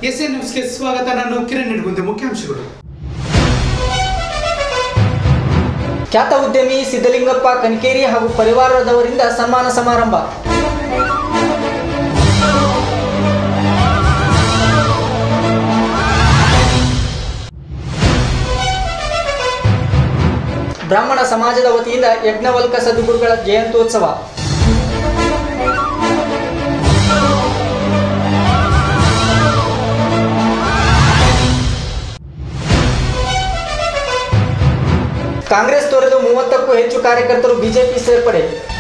S N ನ್ಯೂಸ್ಗೆ ಸ್ವಾಗತ ನಾನು ಕಿರಣ್ ನಿಡ್ಗುಂದೆ ಮುಖ್ಯಾಂಶಗಳು ಖ್ಯಾತ ಉದ್ಯಮಿ ಸಿದ್ದಲಿಂಗಪ್ಪ ಕನಕೇರಿ ಹಾಗೂ ಪರಿವಾರದವರಿಂದ ಸನ್ಮಾನ ಸಮಾರಂಭ ಬ್ರಾಹ್ಮಣ ಸಮಾಜದ ವತಿಯಿಂದ ಯಜ್ಞವಲ್ಕ ಸದ್ಗುರುಗಳ ಜಯಂತ್ಯೋತ್ಸವ ಕಾಂಗ್ರೆಸ್ ತೊರೆದು ಮೂವತ್ತಕ್ಕೂ ಹೆಚ್ಚು ಕಾರ್ಯಕರ್ತರು ಬಿಜೆಪಿ ಸೇರ್ಪಡೆ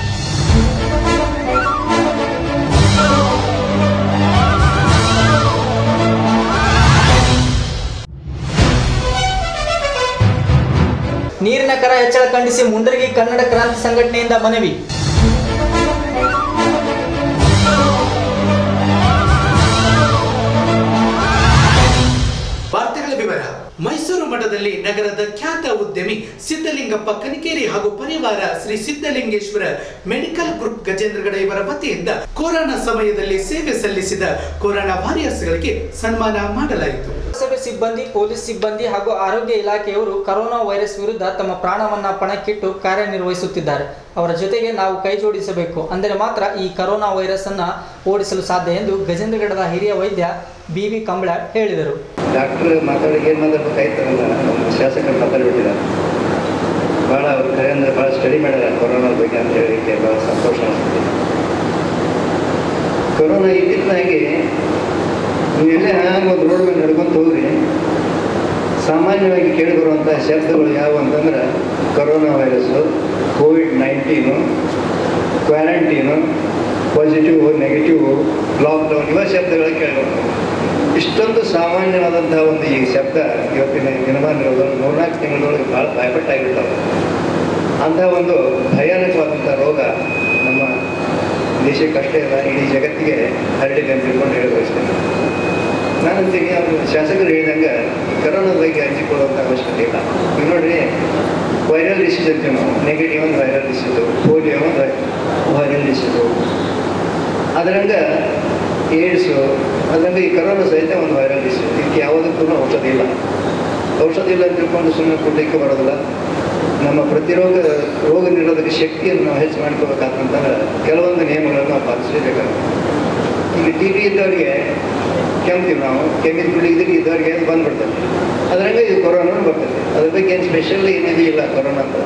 ನೀರಿನ ಕರ ಹೆಚ್ಚಳ ಖಂಡಿಸಿ ಮುಂಡರಗಿ ಕನ್ನಡ ಕ್ರಾಂತಿ ಸಂಘಟನೆಯಿಂದ ಮನವಿ ವಾರ್ತೆಗಳ ವಿವರ ಮೈಸೂರು ಮಠದಲ್ಲಿ ನಗರದ ಖ್ಯಾತ ಉದ್ಯಮಿ ಸಿದ್ದಲಿಂಗಪ್ಪ ಕನಿಕೇರಿ ಹಾಗೂ ಪರಿವಾರ ಶ್ರೀ ಸಿದ್ದಲಿಂಗೇಶ್ವರ ಮೆಡಿಕಲ್ ಗ್ರೂಪ್ ಗಜೇಂದ್ರಗಡ ಇವರ ವತಿಯಿಂದ ಕೊರೋನಾ ಸಮಯದಲ್ಲಿ ಸೇವೆ ಸಲ್ಲಿಸಿದ ಕೊರೋನಾ ವಾರಿಯರ್ಸ್ಗಳಿಗೆ ಸನ್ಮಾನ ಮಾಡಲಾಯಿತು ಪುರಸಭೆ ಸಿಬ್ಬಂದಿ ಪೊಲೀಸ್ ಸಿಬ್ಬಂದಿ ಹಾಗೂ ಆರೋಗ್ಯ ಇಲಾಖೆಯವರು ಕರೋನಾ ವೈರಸ್ ವಿರುದ್ಧ ತಮ್ಮ ಪ್ರಾಣವನ್ನ ಪಣಕ್ಕಿಟ್ಟು ಕಾರ್ಯನಿರ್ವಹಿಸುತ್ತಿದ್ದಾರೆ ಅವರ ಜೊತೆಗೆ ನಾವು ಕೈ ಜೋಡಿಸಬೇಕು ಅಂದರೆ ಮಾತ್ರ ಈ ಕರೋನಾ ವೈರಸ್ ಅನ್ನ ಓಡಿಸಲು ಸಾಧ್ಯ ಎಂದು ಗಜೇಂದ್ರಗಡದ ಹಿರಿಯ ವೈದ್ಯ ಬಿ ವಿ ಕಂಬಳಾಳ್ ಹೇಳಿದರು ಡಾಕ್ಟ್ರ್ ಮಾತಾಡಿ ಏನು ಮಾತಾಡ್ಬೇಕಾಯ್ತಾರಲ್ಲ ನಮ್ಮ ಶಾಸಕರು ಮಾತಾಡ್ಬಿಟ್ಟಿದ್ದಾರೆ ಭಾಳ ಅವ್ರ ಕರೆ ಅಂದರೆ ಭಾಳ ಸ್ಟಡಿ ಮಾಡ್ಯಾರ ಕೊರೋನಾ ಬಗ್ಗೆ ಅಂತ ಹೇಳಿಕ್ಕೆ ಭಾಳ ಸಂತೋಷ ಅನಿಸುತ್ತೆ ಕೊರೋನಾ ಇದ್ದಿದ್ದಾಗಿ ನೀವೆಲ್ಲೇ ಹ್ಯಾಂಗೆ ಒಂದು ರೋಡ್ ಮೇಲೆ ನಡ್ಕೊಂತ ಹೋಗ್ರಿ ಸಾಮಾನ್ಯವಾಗಿ ಕೇಳಿಬರುವಂಥ ಶಬ್ದಗಳು ಯಾವುವು ಅಂತಂದ್ರೆ corona virus Covid nineteen quarantine positive negative lockdown ಇವ ಶಬ್ದಗಳು ಕೇಳಿಬರ್ತವೆ ಇಷ್ಟೊಂದು ಸಾಮಾನ್ಯವಾದಂತಹ ಒಂದು ಈ ಶಬ್ದ ಇವತ್ತಿನ ದಿನಮಾನಗಳಲ್ಲಿ ಮೂರ್ನಾಲ್ಕು ತಿಂಗಳೊಳಗೆ ಭಾಳ ಭಯಪಟ್ಟಾಗಿರ್ತಾವೆ ಅಂಥ ಒಂದು ಭಯಾನಕವಾದಂಥ ರೋಗ ನಮ್ಮ ದೇಶಕ್ಕಷ್ಟೇ ಅಲ್ಲ ಇಡೀ ಜಗತ್ತಿಗೆ ಹರಡಿದೆ ಅಂತ ತಿಳ್ಕೊಂಡು ಹೇಳಿ ಬಯಸ್ತೇನೆ ನಾನಂತೀನಿ ಅವರು ಶಾಸಕರು ಹೇಳಿದಂಗೆ ಕರೋನಾದ ಬಗ್ಗೆ ಹಂಚಿಕೊಳ್ಳುವಂಥ ಅವಶ್ಯಕತೆ ಇಲ್ಲ ಈಗ ನೋಡ್ರಿ ವೈರಲ್ ಡಿಸೀಸ್ ಅಂತೀವಿ ನಾವು ನೆಗೆಟಿವ್ ಒಂದು ವೈರಲ್ ಡಿಸೀಸು ಪೋಲಿಯೋ ಒಂದು ವೈರಲ್ ಡಿಸೀಸು ಅದರಂಗ ಏಡ್ಸು ಅದರಂಗ ಈ ಕರೋನಾ ಸಹಿತ ಒಂದು ವೈರಲ್ ಡಿಸೀಸ್ ಇದಕ್ಕೆ ಯಾವುದಕ್ಕೂ ಔಷಧ ಇಲ್ಲ ಔಷಧ ಇಲ್ಲ ಅಂತ ತಿಳ್ಕೊಂಡು ಸುಮ್ಮನೆ ಕೊಡಲಿಕ್ಕೆ ಬರೋದಿಲ್ಲ ನಮ್ಮ ಪ್ರತಿರೋಗ ರೋಗ ನಿರೋಧಕ ಶಕ್ತಿಯನ್ನು ನಾವು ಹೆಚ್ಚು ಮಾಡ್ಕೋಬೇಕಾತಂತಂದ್ರೆ ಕೆಲವೊಂದು ನಿಯಮಗಳನ್ನು ನಾವು ಪಾಲಿಸಲೇಬೇಕಾಗುತ್ತೆ ಈಗ ಟಿ ಬಿ ಇದ್ದವರಿಗೆ ಕೆಮ್ತೀವಿ ನಾವು ಕೆಮ್ಮಿದ ಗುಳಿಗೆ ಇದ್ದವರಿಗೆ ಅದು ಬಂದ್ಬಿಡ್ತದೆ ಅದರಂಗೆ ಇದು ಕೊರೋನಾ ಬರ್ತದೆ ಅದ್ರ ಬಗ್ಗೆ ಏನು ಸ್ಪೆಷಲ್ ಏನಿದೆ ಇಲ್ಲ ಕೊರೋನಾ ಅಂತ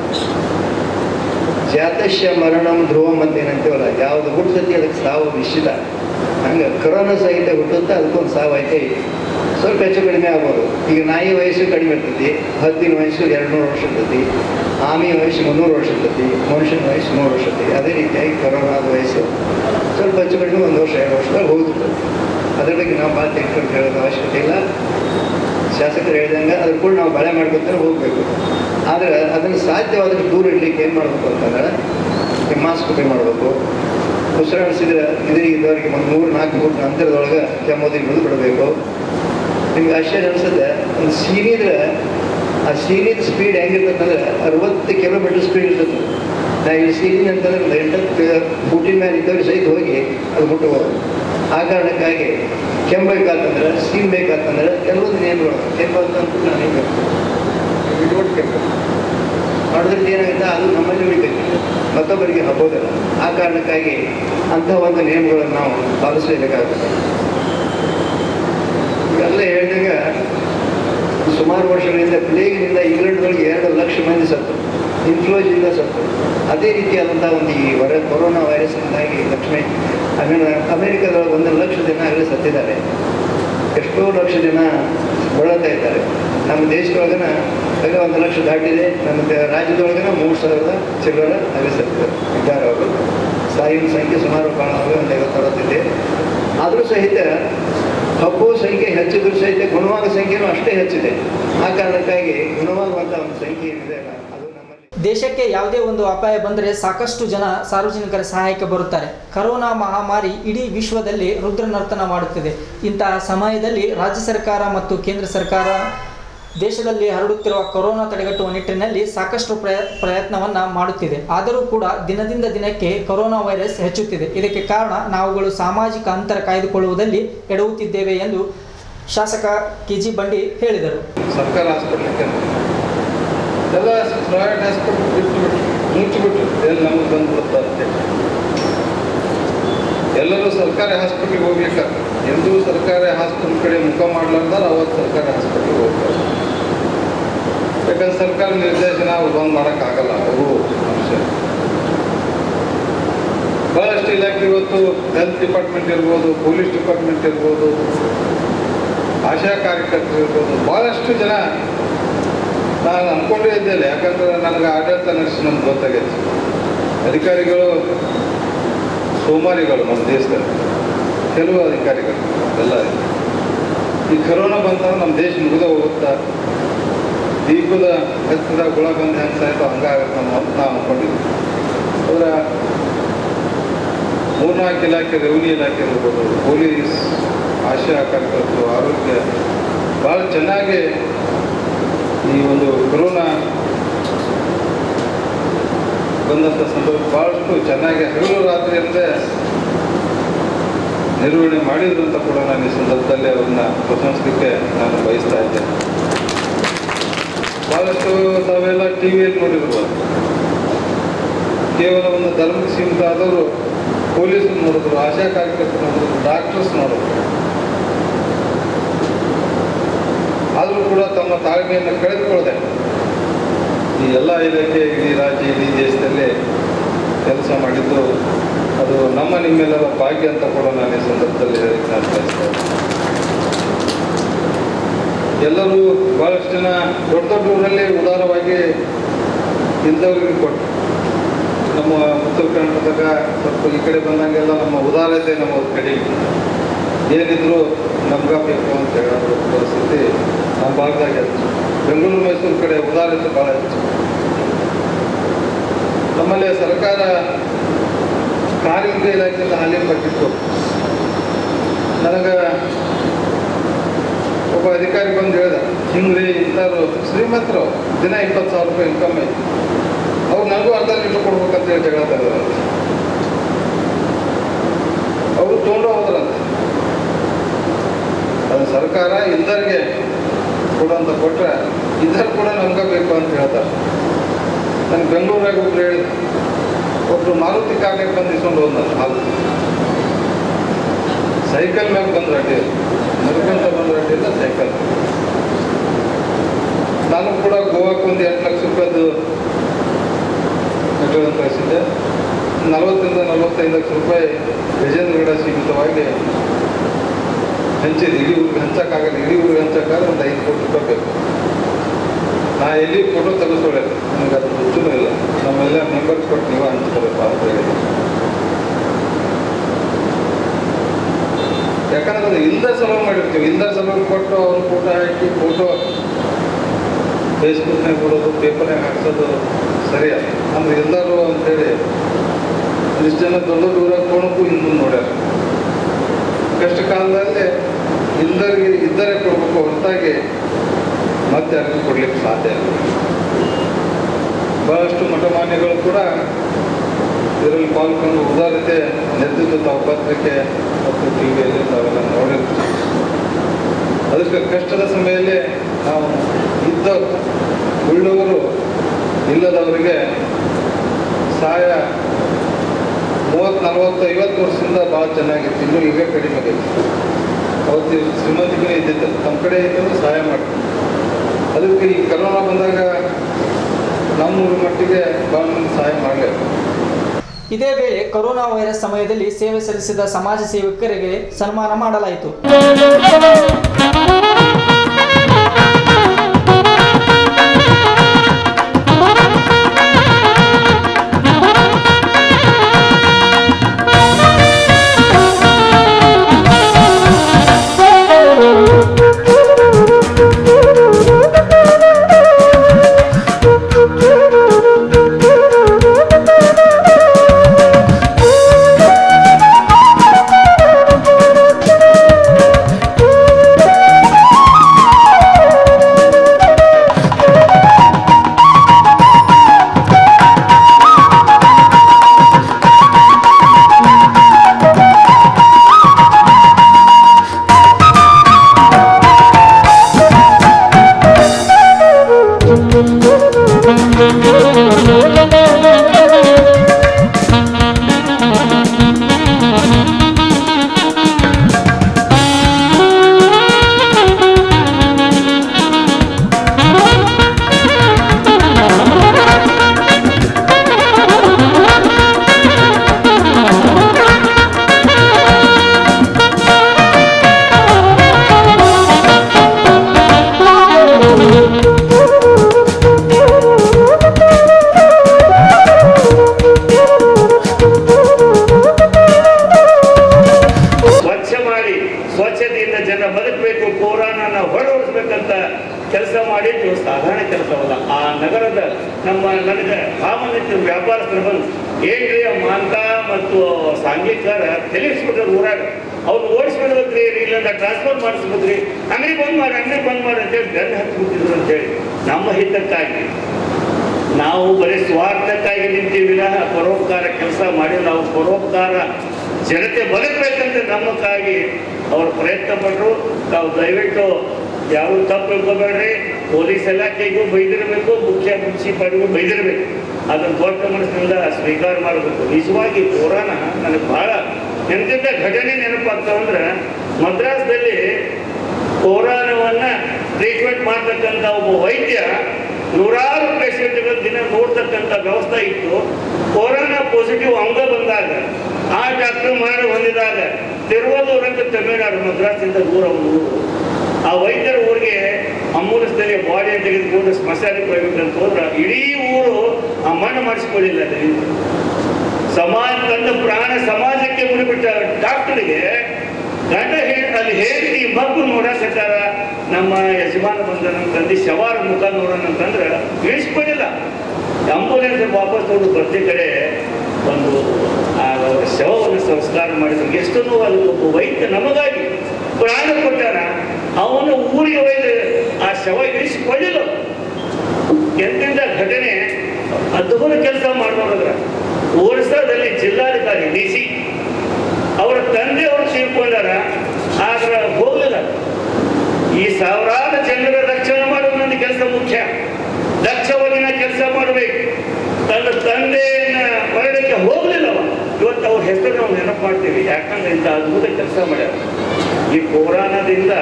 ಜಾತಶ್ಯ ಮರಣಂ ಧ್ರುವಂ ಅಂತ ಏನಂತೀವಲ್ಲ ಯಾವುದು ಹುಟ್ಟುತ್ತಿ ಅದಕ್ಕೆ ಸಾವು ನಿಶ್ಚಿತ ಹಂಗೆ ಕೊರೋನಾ ಸಹಿತ ಹುಟ್ಟುತ್ತಾ ಅದಕ್ಕೊಂದು ಸಾವು ಐತೆ ಸ್ವಲ್ಪ ಹೆಚ್ಚು ಕಡಿಮೆ ಆಗ್ಬೋದು ಈಗ ನಾಯಿ ವಯಸ್ಸು ಕಡಿಮೆ ಇರ್ತೈತಿ ಹದ್ದಿನ ವಯಸ್ಸು ಎರಡು ನೂರು ವರ್ಷ ಇರ್ತೈತಿ ಆಮಿ ವಯಸ್ಸು ಮುನ್ನೂರು ವರ್ಷ ಇರ್ತೈತಿ ಮನುಷ್ಯನ ವಯಸ್ಸು ನೂರು ವರ್ಷ ಇರ್ತೈತಿ ಅದೇ ರೀತಿಯಾಗಿ ಕೊರೋನಾದ ವಯಸ್ಸು ಸ್ವಲ್ಪ ಹೆಚ್ಚು ಕಡಿಮೆ ಒಂದು ವರ್ಷ ಎರಡು ವರ್ಷದಾಗ ಹೋಗ್ತಿರ್ತದೆ ಅದ್ರ ಬಗ್ಗೆ ನಾವು ಭಾಳ ತಿಳ್ಕೊಂಡು ಹೇಳೋದು ಅವಶ್ಯಕತೆ ಇಲ್ಲ ಶಾಸಕರು ಹೇಳಿದಂಗೆ ಅದ್ರ ಕೂಡ ನಾವು ಬಳೆ ಮಾಡ್ಕೊತಾರೆ ಹೋಗಬೇಕು ಆದರೆ ಅದನ್ನು ಸಾಧ್ಯವಾದಷ್ಟು ದೂರ ಇಡಲಿಕ್ಕೆ ಏನು ಮಾಡಬೇಕು ಅಂತಂದ್ರೆ ಮಾಸ್ಕ್ ಉಪಯೋಗ ಮಾಡಬೇಕು ಉಸಿರಾಡಿಸಿದ್ರೆ ಇದರಿಗೆ ಇದ್ದವರಿಗೆ ಒಂದು ಮೂರು ನಾಲ್ಕು ಮೂರು ಅಂತರದೊಳಗೆ ಕೆಮ್ಮೋದಿಗೆ ಬಿದ್ದು ಬಿಡಬೇಕು ನಿಮ್ಗೆ ಆಶ್ಚರ್ಯ ಅನಿಸುತ್ತೆ ಒಂದು ಸೀನಿದ್ರೆ ಆ ಸೀನಿದ ಸ್ಪೀಡ್ ಹೆಂಗಿರ್ತಂದ್ರೆ ಅರವತ್ತು ಕಿಲೋಮೀಟರ್ ಸ್ಪೀಡ್ ಇರ್ತದೆ ನಾ ಇಲ್ಲಿ ಸೀನಿನ ಅಂತಂದ್ರೆ ಒಂದು ಎಂಟತ್ತು ಫೂಟಿನ ಮೇಲೆ ಇದ್ದವ್ರಿಗೆ ಸಹಿತ ಹೋಗಿ ಅದು ಮುಟ್ಟಬಹುದು ಆ ಕಾರಣಕ್ಕಾಗಿ ಕೆಮ್ಮಬೇಕಾತಂದ್ರೆ ಸೀನ್ ಬೇಕಾತಂದ್ರೆ ಕೆಲವೊಂದು ನಿಯಮಗಳು ಕೆಮ್ಮಂತಂತೂ ನಾನು ಹಿಂಗೆ ಬಿಟ್ಬಿಟ್ಟು ಕೆಮ್ಮು ಮಾಡೋದ್ರಿಂದ ಏನಾಗುತ್ತೆ ಅದು ನಮ್ಮಲ್ಲಿ ಉಳಿಬೇಕು ಮತ್ತೊಬ್ಬರಿಗೆ ಹಬ್ಬೋದಿಲ್ಲ ಆ ಕಾರಣಕ್ಕಾಗಿ ಅಂಥ ಒಂದು ನಿಯಮಗಳನ್ನು ನಾವು ಪಾಲಿಸಲೇಬೇಕಾಗುತ್ತೆ ಈಗಲ್ಲೇ ಹೇಳಿದಾಗ ಸುಮಾರು ವರ್ಷಗಳಿಂದ ಪ್ಲೇಗ್ನಿಂದ ಇಂಗ್ಲೆಂಡ್ದೊಳಗೆ ಎರಡು ಲಕ್ಷ ಮಂದಿ ಸತ್ತು ಇನ್ಫ್ಲೂಯೆನ್ಸಿಂದ ಸತ್ತು ಅದೇ ರೀತಿಯಾದಂಥ ಒಂದು ಈ ವರ ಕೊರೋನಾ ವೈರಸ್ನಿಂದಾಗಿ ಲಕ್ಷ್ಮಿ ಆಮೇಲೆ ಅಮೇರಿಕಾದೊಳಗೆ ಒಂದು ಲಕ್ಷ ಜನ ಆಗಲೇ ಸತ್ತಿದ್ದಾರೆ ಎಷ್ಟೋ ಲಕ್ಷ ಜನ ಬಳಲ್ತಾ ಇದ್ದಾರೆ ನಮ್ಮ ದೇಶದೊಳಗನ ಈಗ ಒಂದು ಲಕ್ಷ ದಾಟಿದೆ ನಮ್ಮ ದ- ರಾಜ್ಯದೊಳಗನ ಮೂರು ಸಾವಿರದ ಚಿಲ್ಲರ ಆಗಲೇ ಸತ್ತಿದ್ದಾರೆ ಇದ್ದಾರೆ ಅವರು ಸಾವಿನ ಸಂಖ್ಯೆ ಸುಮಾರು ಭಾಳ ಆಗಿ ಒಂದು ಐವತ್ತು ಅರವತ್ತಿದೆ ಆದರೂ ಸಹಿತ ಹಬ್ಬುವ ಸಂಖ್ಯೆ ಹೆಚ್ಚಿದ್ರು ಸಹಿತ ಗುಣವಾದ ಸಂಖ್ಯೆನೂ ಅಷ್ಟೇ ಹೆಚ್ಚಿದೆ ಆ ಕಾರಣಕ್ಕಾಗಿ ಗುಣವಾಗುವಂಥ ಒಂದು ಸಂಖ್ಯೆ ಏನಿದೆ ಅಲ್ಲ ಅದು ನಮ್ಮಲ್ಲಿ ದೇಶಕ್ಕೆ ಯಾವುದೇ ಒಂದು ಅಪಾಯ ಬಂದರೆ ಸಾಕಷ್ಟು ಜನ ಸಾರ್ವಜನಿಕರ ಸಹಾಯಕ್ಕೆ ಬರುತ್ತಾರೆ ಕರೋನಾ ಮಹಾಮಾರಿ ಇಡೀ ವಿಶ್ವದಲ್ಲಿ ರುದ್ರನರ್ತನ ಮಾಡುತ್ತಿದೆ ಇಂತಹ ಸಮಯದಲ್ಲಿ ರಾಜ್ಯ ಸರ್ಕಾರ ಮತ್ತು ಕೇಂದ್ರ ಸರ್ಕಾರ ದೇಶದಲ್ಲಿ ಹರಡುತ್ತಿರುವ ಕೊರೋನಾ ತಡೆಗಟ್ಟುವ ನಿಟ್ಟಿನಲ್ಲಿ ಸಾಕಷ್ಟು ಪ್ರಯ ಪ್ರಯತ್ನವನ್ನು ಮಾಡುತ್ತಿದೆ ಆದರೂ ಕೂಡ ದಿನದಿಂದ ದಿನಕ್ಕೆ ಕೊರೋನಾ ವೈರಸ್ ಹೆಚ್ಚುತ್ತಿದೆ ಇದಕ್ಕೆ ಕಾರಣ ನಾವುಗಳು ಸಾಮಾಜಿಕ ಅಂತರ ಕಾಯ್ದುಕೊಳ್ಳುವುದಲ್ಲಿ ಎಡವುತ್ತಿದ್ದೇವೆ ಎಂದು ಶಾಸಕ ಕೆ ಜಿ ಬಂಡಿ ಹೇಳಿದರು ಸರ್ಕಾರ ಹಾಸ್ಪಿಟ್ಲಿಗೆ ಎಲ್ಲ ಪ್ರೈವೇಟ್ ಹಾಸ್ಪಿಟ್ಲ್ ಬಿಟ್ಟುಬಿಟ್ಟು ಮುಚ್ಚಿಬಿಟ್ಟು ಎಲ್ಲಿ ನಮಗೆ ಬಂದ್ಬಿಡುತ್ತೆ ಅಂತೇಳಿ ಎಲ್ಲರೂ ಸರ್ಕಾರಿ ಹಾಸ್ಪಿಟ್ಲಿಗೆ ಹೋಗ್ಲಿಕ್ಕೆ ಎಂದೂ ಸರ್ಕಾರಿ ಹಾಸ್ಪಿಟ್ಲ್ ಕಡೆ ಮುಖ ಮಾಡ್ಲಾರ್ದಾರ ಅವತ್ತು ಸರ್ಕಾರಿ ಹಾಸ್ಪಿಟ್ಲಿಗೆ ಹೋಗ್ತಾರೆ ಯಾಕಂದ್ರೆ ಸರ್ಕಾರ ನಿರ್ದೇಶನ ಅವ್ರು ಬಂದ್ ಮಾಡೋಕ್ಕಾಗಲ್ಲ ಅವರು ಅಂಶ ಭಾಳಷ್ಟು ಇಲಾಖೆ ಇವತ್ತು ಹೆಲ್ತ್ ಡಿಪಾರ್ಟ್ಮೆಂಟ್ ಇರ್ಬೋದು ಪೊಲೀಸ್ ಡಿಪಾರ್ಟ್ಮೆಂಟ್ ಇರ್ಬೋದು ಆಶಾ ಕಾರ್ಯಕರ್ತರು ಇರ್ಬೋದು ಭಾಳಷ್ಟು ಜನ ನಾನು ಅಂದ್ಕೊಂಡೇ ಇದ್ದೇನೆ ಯಾಕಂದ್ರೆ ನನಗೆ ಆಡಳಿತ ನಡೆಸಿ ನಮ್ಗೆ ಗೊತ್ತಾಗೈತೆ ಅಧಿಕಾರಿಗಳು ಸೋಮಾರಿಗಳು ನಮ್ಮ ದೇಶದಲ್ಲಿ ಕೆಲವು ಅಧಿಕಾರಿಗಳು ಎಲ್ಲ ಈ ಕರೋನಾ ಬಂತಂದ್ರೆ ನಮ್ಮ ದೇಶ ಮುಗಿದ ಹೋಗುತ್ತಾ ದೀಪದ ಹತ್ತಿದ ಗುಳ ಬಂದು ಹೆಂಗೆ ಸಾಯ್ತು ಹಂಗಾಗುತ್ತೆ ನಮ್ಮ ಅಂತ ನಾವು ಅಂದ್ಕೊಂಡಿದ್ವಿ ಅವರ ಮೂರ್ನಾಲ್ಕು ಇಲಾಖೆ ರೆವಿನ್ಯೂ ಇಲಾಖೆ ಇರ್ಬೋದು ಪೊಲೀಸ್ ಆಶಾ ಕಾರ್ಯಕರ್ತರು ಆರೋಗ್ಯ ಭಾಳ ಚೆನ್ನಾಗಿ ಈ ಒಂದು ಕೊರೋನಾ ಬಂದಂಥ ಸಂದರ್ಭ ಭಾಳಷ್ಟು ಚೆನ್ನಾಗಿ ಹಗಲು ರಾತ್ರಿ ಅಂದರೆ ನಿರ್ವಹಣೆ ಮಾಡಿದ್ರು ಅಂತ ಕೂಡ ನಾನು ಈ ಸಂದರ್ಭದಲ್ಲಿ ಅವ್ರನ್ನ ಪ್ರಶಂಸಲಿಕ್ಕೆ ನಾನು ಬಯಸ್ತಾ ಇದ್ದೇನೆ ಭಾಳಷ್ಟು ತಾವೆಲ್ಲ ಟಿ ವಿಯಲ್ಲಿ ನೋಡಿರ್ಬೋದು ಕೇವಲ ಒಂದು ಧರ್ಮಕ್ಕೆ ಸೀಮಿತ ಆದವರು ಪೊಲೀಸರು ನೋಡಿದ್ರು ಆಶಾ ಕಾರ್ಯಕರ್ತರು ನೋಡಿದ್ರು ಡಾಕ್ಟರ್ಸ್ ನೋಡಿದ್ರು ಆದರೂ ಕೂಡ ತಮ್ಮ ತಾಳ್ಮೆಯನ್ನು ಕಳೆದುಕೊಳ್ಳದೆ ಈ ಎಲ್ಲ ಇಲಾಖೆ ಇಡೀ ರಾಜ್ಯ ಇಡೀ ದೇಶದಲ್ಲಿ ಕೆಲಸ ಮಾಡಿದ್ದು ಅದು ನಮ್ಮ ನಿಮ್ಮೆಲ್ಲರ ಭಾಗ್ಯ ಅಂತ ಕೂಡ ನಾನು ಈ ಸಂದರ್ಭದಲ್ಲಿ ಹೇಳಕ್ಕೆ ನಾನು ಬಯಸ್ತೇನೆ ಎಲ್ಲರೂ ಭಾಳಷ್ಟು ಜನ ದೊಡ್ಡ ದೊಡ್ಡ ಊರಲ್ಲಿ ಉದಾರವಾಗಿ ಇದ್ದವರಿಗೆ ಕೊಟ್ಟು ನಮ್ಮ ಉತ್ತರ ಕರ್ನಾಟಕ ಸ್ವಲ್ಪ ಈ ಕಡೆ ಬಂದಂಗೆಲ್ಲ ನಮ್ಮ ಉದಾರತೆ ನಮ್ಮ ಕಡಿಮೆ ಏನಿದ್ರು ನಮ್ಗೆ ಬೇಕು ಅಂತ ಹೇಳೋ ಪರಿಸ್ಥಿತಿ ನಮ್ಮ ಭಾಗದಾಗ ಹೆಚ್ಚು ಬೆಂಗಳೂರು ಮೈಸೂರು ಕಡೆ ಉದಾರತೆ ಭಾಳ ಹೆಚ್ಚು ನಮ್ಮಲ್ಲಿ ಸರ್ಕಾರ ಕಾರ್ಮಿಕ ಇಲಾಖೆಯಿಂದ ಹಾಲಿ ಪಟ್ಟಿತ್ತು ನನಗೆ ಒಬ್ಬ ಅಧಿಕಾರಿ ಬಂದು ಹೇಳ್ದ ಹಿಂಗ್ರಿ ಇಂಥವ್ರು ಶ್ರೀಮಂತರು ದಿನ ಇಪ್ಪತ್ತು ಸಾವಿರ ರೂಪಾಯಿ ಇನ್ಕಮ್ ಐತಿ ಅವ್ರು ನನಗೂ ಅರ್ಧ ಲೀಟ್ರ್ ಕೊಡ್ಬೇಕಂತ ಹೇಳಿ ಜಗಳ ತೆಗೆದ್ರಂತೆ ಅವರು ತೊಗೊಂಡು ಹೋದ್ರಂತೆ ಅದು ಸರ್ಕಾರ ಇಲ್ದರಿಗೆ ಕೊಡುವಂತ ಕೊಟ್ರೆ ಇದ್ದರು ಕೂಡ ನಮ್ಗೆ ಬೇಕು ಅಂತ ಹೇಳ್ತಾರೆ ನನಗೆ ಬೆಂಗಳೂರಾಗ ಒಬ್ರು ಹೇಳಿದ ಒಬ್ರು ಮಾರುತಿ ಕಾರ್ಯಕ್ಕೆ ಬಂದು ಇಸ್ಕೊಂಡು ಹೋದ್ನಲ್ಲ ಹಾಲು ಸೈಕಲ್ ಮ್ಯಾಗ ಬಂದ್ರೆ ಅಡ್ಡಿ ನಡ್ಕೊಂತ ಬಂದ್ರೆ ಅಡ್ಡಿ ಇಲ್ಲ ಸೈಕಲ್ ನಾನು ಕೂಡ ಗೋವಾಕ್ಕೆ ಒಂದು ಎಂಟು ಲಕ್ಷ ರೂಪಾಯಿದು ಪೆಟ್ರೋಲ್ ಕಳಿಸಿದ್ದೆ ನಲವತ್ತರಿಂದ ನಲವತ್ತೈದು ಲಕ್ಷ ರೂಪಾಯಿ ಗಜೇಂದ್ರಗಡ ಸೀಮಿತವಾಗಿ ಹಂಚಿದ್ದು ಇಡೀ ಊರಿಗೆ ಹಂಚಕ್ಕಾಗಲ್ಲ ಇಡೀ ಊರಿಗೆ ಹಂಚಕ್ಕಾಗಲ್ಲ ಒಂದು ಐದು ಕೋಟಿ ರೂಪಾಯಿ ಬೇಕು ನಾ ಎಲ್ಲಿ ಫೋಟೋ ತೆಗೆಸ್ಕೊಳ್ಳಿಲ್ಲ ನನಗೆ ಅದು ಹುಚ್ಚೂ ಇಲ್ಲ ನಮ್ಮೆಲ್ಲ ಮೆಂಬರ್ಸ್ ಕೊಟ್ಟು ನೀವು ಹಂಚ್ಕೋಬೇಕು ಅಂತ ಹೇಳಿದ್ರು ಯಾಕಂದ್ರೆ ಅದು ಇಲ್ದ ಸಲುವಾಗಿ ಮಾಡಿರ್ತೀವಿ ಇಲ್ದ ಸಲುವಾಗಿ ಕೊಟ್ಟು ಅವ್ರ ಫೋಟೋ ಹಾಕಿ ಫೋಟೋ ಫೇಸ್ಬುಕ್ನಾಗ ಕೊಡೋದು ಪೇಪರ್ನಾಗ ಹಾಕ್ಸೋದು ಸರಿಯಲ್ಲ ಅಂದ್ರೆ ಎಲ್ಲರೂ ಅಂತೇಳಿ ಇಷ್ಟು ಜನ ದೊಡ್ಡ ದೂರ ಕೋಣಕ್ಕೂ ಹಿಂದೆ ನೋಡ್ಯಾರ ಕಷ್ಟ ಕಾಲದಲ್ಲಿ ಇಲ್ಲದರಿಗೆ ಇದ್ದರೆ ಕೊಡ್ಬೇಕು ಹೊರತಾಗಿ ಮತ್ತೆ ಯಾರಿಗೂ ಕೊಡ್ಲಿಕ್ಕೆ ಸಾಧ್ಯ ಇಲ್ಲ ಬಹಳಷ್ಟು ಮಠಮಾನ್ಯಗಳು ಕೂಡ ಇದರಲ್ಲಿ ಪಾಲ್ಗೊಂಡು ಉದಾರತೆ ನೆರೆದಿದ್ದು ತಾವು ಪತ್ರಿಕೆ ಮತ್ತು ಟಿ ವಿಯಲ್ಲಿ ತಾವೆಲ್ಲ ನೋಡಿರ್ತೀವಿ ಅದಕ್ಕೆ ಕಷ್ಟದ ಸಮಯದಲ್ಲಿ ನಾವು ಇದ್ದ ಉಳ್ಳವರು ಇಲ್ಲದವರಿಗೆ ಸಹಾಯ ಮೂವತ್ತು ನಲ್ವತ್ತು ಐವತ್ತು ವರ್ಷದಿಂದ ಭಾಳ ಚೆನ್ನಾಗಿತ್ತು ಇನ್ನೂ ಈಗ ಕಡಿಮೆ ಆಗೈತಿ ಅವತ್ತು ಶ್ರೀಮಂತಿಗೆ ಇದ್ದಿದ್ದು ನಮ್ಮ ಕಡೆ ಇದ್ದಂದ್ರೆ ಸಹಾಯ ಮಾಡ್ತೀವಿ ಅದಕ್ಕೆ ಈ ಕರೋನಾ ಬಂದಾಗ ನಮ್ಮೂರ ಮಟ್ಟಿಗೆ ಭಾಳ ಮಂದಿ ಸಹಾಯ ಮಾಡಲೇಬೇಕು ಇದೇ ವೇಳೆ ಕೊರೋನಾ ವೈರಸ್ ಸಮಯದಲ್ಲಿ ಸೇವೆ ಸಲ್ಲಿಸಿದ ಸಮಾಜ ಸೇವಕರಿಗೆ ಸನ್ಮಾನ ಮಾಡಲಾಯಿತು Thank you. ಇದು ಸಾಧಾರಣ ಕೆಲಸವಲ್ಲ ಆ ನಗರದ ನಮ್ಮ ನನಗೆ ಸಾಮಾನ್ಯ ವ್ಯಾಪಾರಸ್ಥರು ಬಂದು ಏನ್ರಿ ಆ ಮಾಂತ ಮತ್ತು ಸಾಂಘಿಕರ ತಿಳಿಸ್ಬಿಟ್ರೆ ಊರಾಗ ಅವ್ರು ಓಡಿಸ್ಬಿಡ್ಬೇಕ್ರಿ ಇಲ್ಲಿಂದ ಟ್ರಾನ್ಸ್ಫರ್ ಮಾಡಿಸ್ಬೇಕ್ರಿ ಅಂಗಡಿ ಬಂದ್ ಮಾಡಿ ಅಂಗಡಿ ಬಂದ್ ಮಾಡಿ ಅಂತೇಳಿ ಬೆನ್ನು ಹತ್ಬಿಟ್ಟಿದ್ರು ಅಂತೇಳಿ ನಮ್ಮ ಹಿತಕ್ಕಾಗಿ ನಾವು ಬರೀ ಸ್ವಾರ್ಥಕ್ಕಾಗಿ ನಿಂತೀವಿ ವಿನಃ ಪರೋಪಕಾರ ಕೆಲಸ ಮಾಡಿ ನಾವು ಪರೋಪಕಾರ ಜನತೆ ಬದುಕಬೇಕಂತ ನಮ್ಮಕ್ಕಾಗಿ ಅವರು ಪ್ರಯತ್ನ ಪಟ್ಟರು ತಾವು ದಯವಿಟ್ಟು ಯಾವ ತಪ್ಪು ತಿಳ್ಕೊಬೇಡ್ರಿ ಪೊಲೀಸ್ ಇಲಾಖೆಗೂ ಬೈದಿರಬೇಕು ಮುಖ್ಯ ಮುನ್ಸಿಪಾಲಿಗೂ ಬೈದಿರಬೇಕು ಅದನ್ನು ದೊಡ್ಡ ಮನಸ್ಸಿನಿಂದ ಸ್ವೀಕಾರ ಮಾಡಬೇಕು ನಿಜವಾಗಿ ಪುರಾಣ ನನಗೆ ಬಹಳ ಎಂತೆಂಥ ಘಟನೆ ನೆನಪಾಗ್ತಾವಂದ್ರೆ ಮದ್ರಾಸ್ದಲ್ಲಿ ಕೊರೋನಾವನ್ನ ಟ್ರೀಟ್ಮೆಂಟ್ ಮಾಡ್ತಕ್ಕಂಥ ಒಬ್ಬ ವೈದ್ಯ ನೂರಾರು ಪೇಷಂಟ್ಗಳು ದಿನ ನೋಡ್ತಕ್ಕಂಥ ವ್ಯವಸ್ಥೆ ಇತ್ತು ಕೊರೋನಾ ಪಾಸಿಟಿವ್ ಅಂಗ ಬಂದಾಗ ಆ ಡಾಕ್ಟರ್ ಮಾಡಿ ಹೊಂದಿದಾಗ ತಿರುವಲ್ಲೂರು ಅಂತ ತಮಿಳುನಾಡು ಮದ್ರಾಸಿಂದ ದೂರ ಒಂದು ಊರು ಆ ವೈದ್ಯರ ಊರಿಗೆ ಅಂಬುಲೆನ್ಸ್ನಲ್ಲಿ ಬಾಡಿ ತೆಗೆದುಕೊಂಡು ಸ್ಮಶಾನಕ್ಕೆ ಹೋಗ್ಬೇಕಂತ ಹೋದ್ರೆ ಇಡೀ ಊರು ಆ ಮಣ್ಣು ಮಾಡಿಸ್ಕೊಳ್ಳಿಲ್ಲ ಅದರಿಂದ ಸಮಾಜ ತಂದ ಪ್ರಾಣ ಸಮಾಜಕ್ಕೆ ಮುಡಿಬಿಟ್ಟ ಡಾಕ್ಟರ್ಗೆ ಗಂಡ ಹೇಳಿ ಅಲ್ಲಿ ಹೇಳಿ ಮಗು ನೋಡಕತ್ತಾರ ನಮ್ಮ ಯಜಮಾನ ಬಂದ ನಮ್ಮ ತಂದೆ ಶವಾರ ಮುಖ ನೋಡೋಣ ಅಂತಂದ್ರೆ ಇಳಿಸ್ಕೊಂಡಿಲ್ಲ ಆಂಬುಲೆನ್ಸ್ ವಾಪಸ್ ತಗೊಂಡು ಪ್ರತಿ ಕಡೆ ಒಂದು ಆ ಶವವನ್ನು ಸಂಸ್ಕಾರ ಮಾಡಿದ್ರು ಎಷ್ಟು ನೋವು ಅಲ್ಲಿ ಒಬ್ಬ ವೈದ್ಯ ನಮಗಾಗಿ ಪ್ರಾಣ ಕೊಟ್ಟಾರ ಅವನು ಊರಿಗೆ ಒಯ್ದು ಆ ಶವ ಇಳಿಸಿಕೊಳ್ಳಿಲ್ಲ ಎಂತೆಂಥ ಘಟನೆ ಅದ್ಭುತ ಕೆಲಸ ಮಾಡ್ಬೋದ್ರ ಒರಿಸ್ಸಾದಲ್ಲಿ ಜಿಲ್ಲಾಧಿಕಾರಿ ಡಿ ಸಿ ಅವರ ತಂದೆ ಅವರು ತೀರ್ಕೊಂಡಾರ ಆದ್ರೆ ಹೋಗಲಿಲ್ಲ ಈ ಸಾವಿರಾರು ಜನರ ರಕ್ಷಣೆ ಮಾಡೋದು ನನ್ನ ಕೆಲಸ ಮುಖ್ಯ ದಕ್ಷವಾಗಿನ ಕೆಲಸ ಮಾಡಬೇಕು ತನ್ನ ತಂದೆಯನ್ನ ಮರಣಕ್ಕೆ ಹೋಗಲಿಲ್ಲ ಅವ ಇವತ್ತು ಅವ್ರ ಹೆಸರು ನಾವು ನೆನಪು ಮಾಡ್ತೀವಿ ಯಾಕಂದ್ರೆ ಇಂಥ ಅದ್ಭುತ ಕೆಲಸ ಮಾಡ್ಯಾರ ಈ ಪುರಾಣದಿಂದ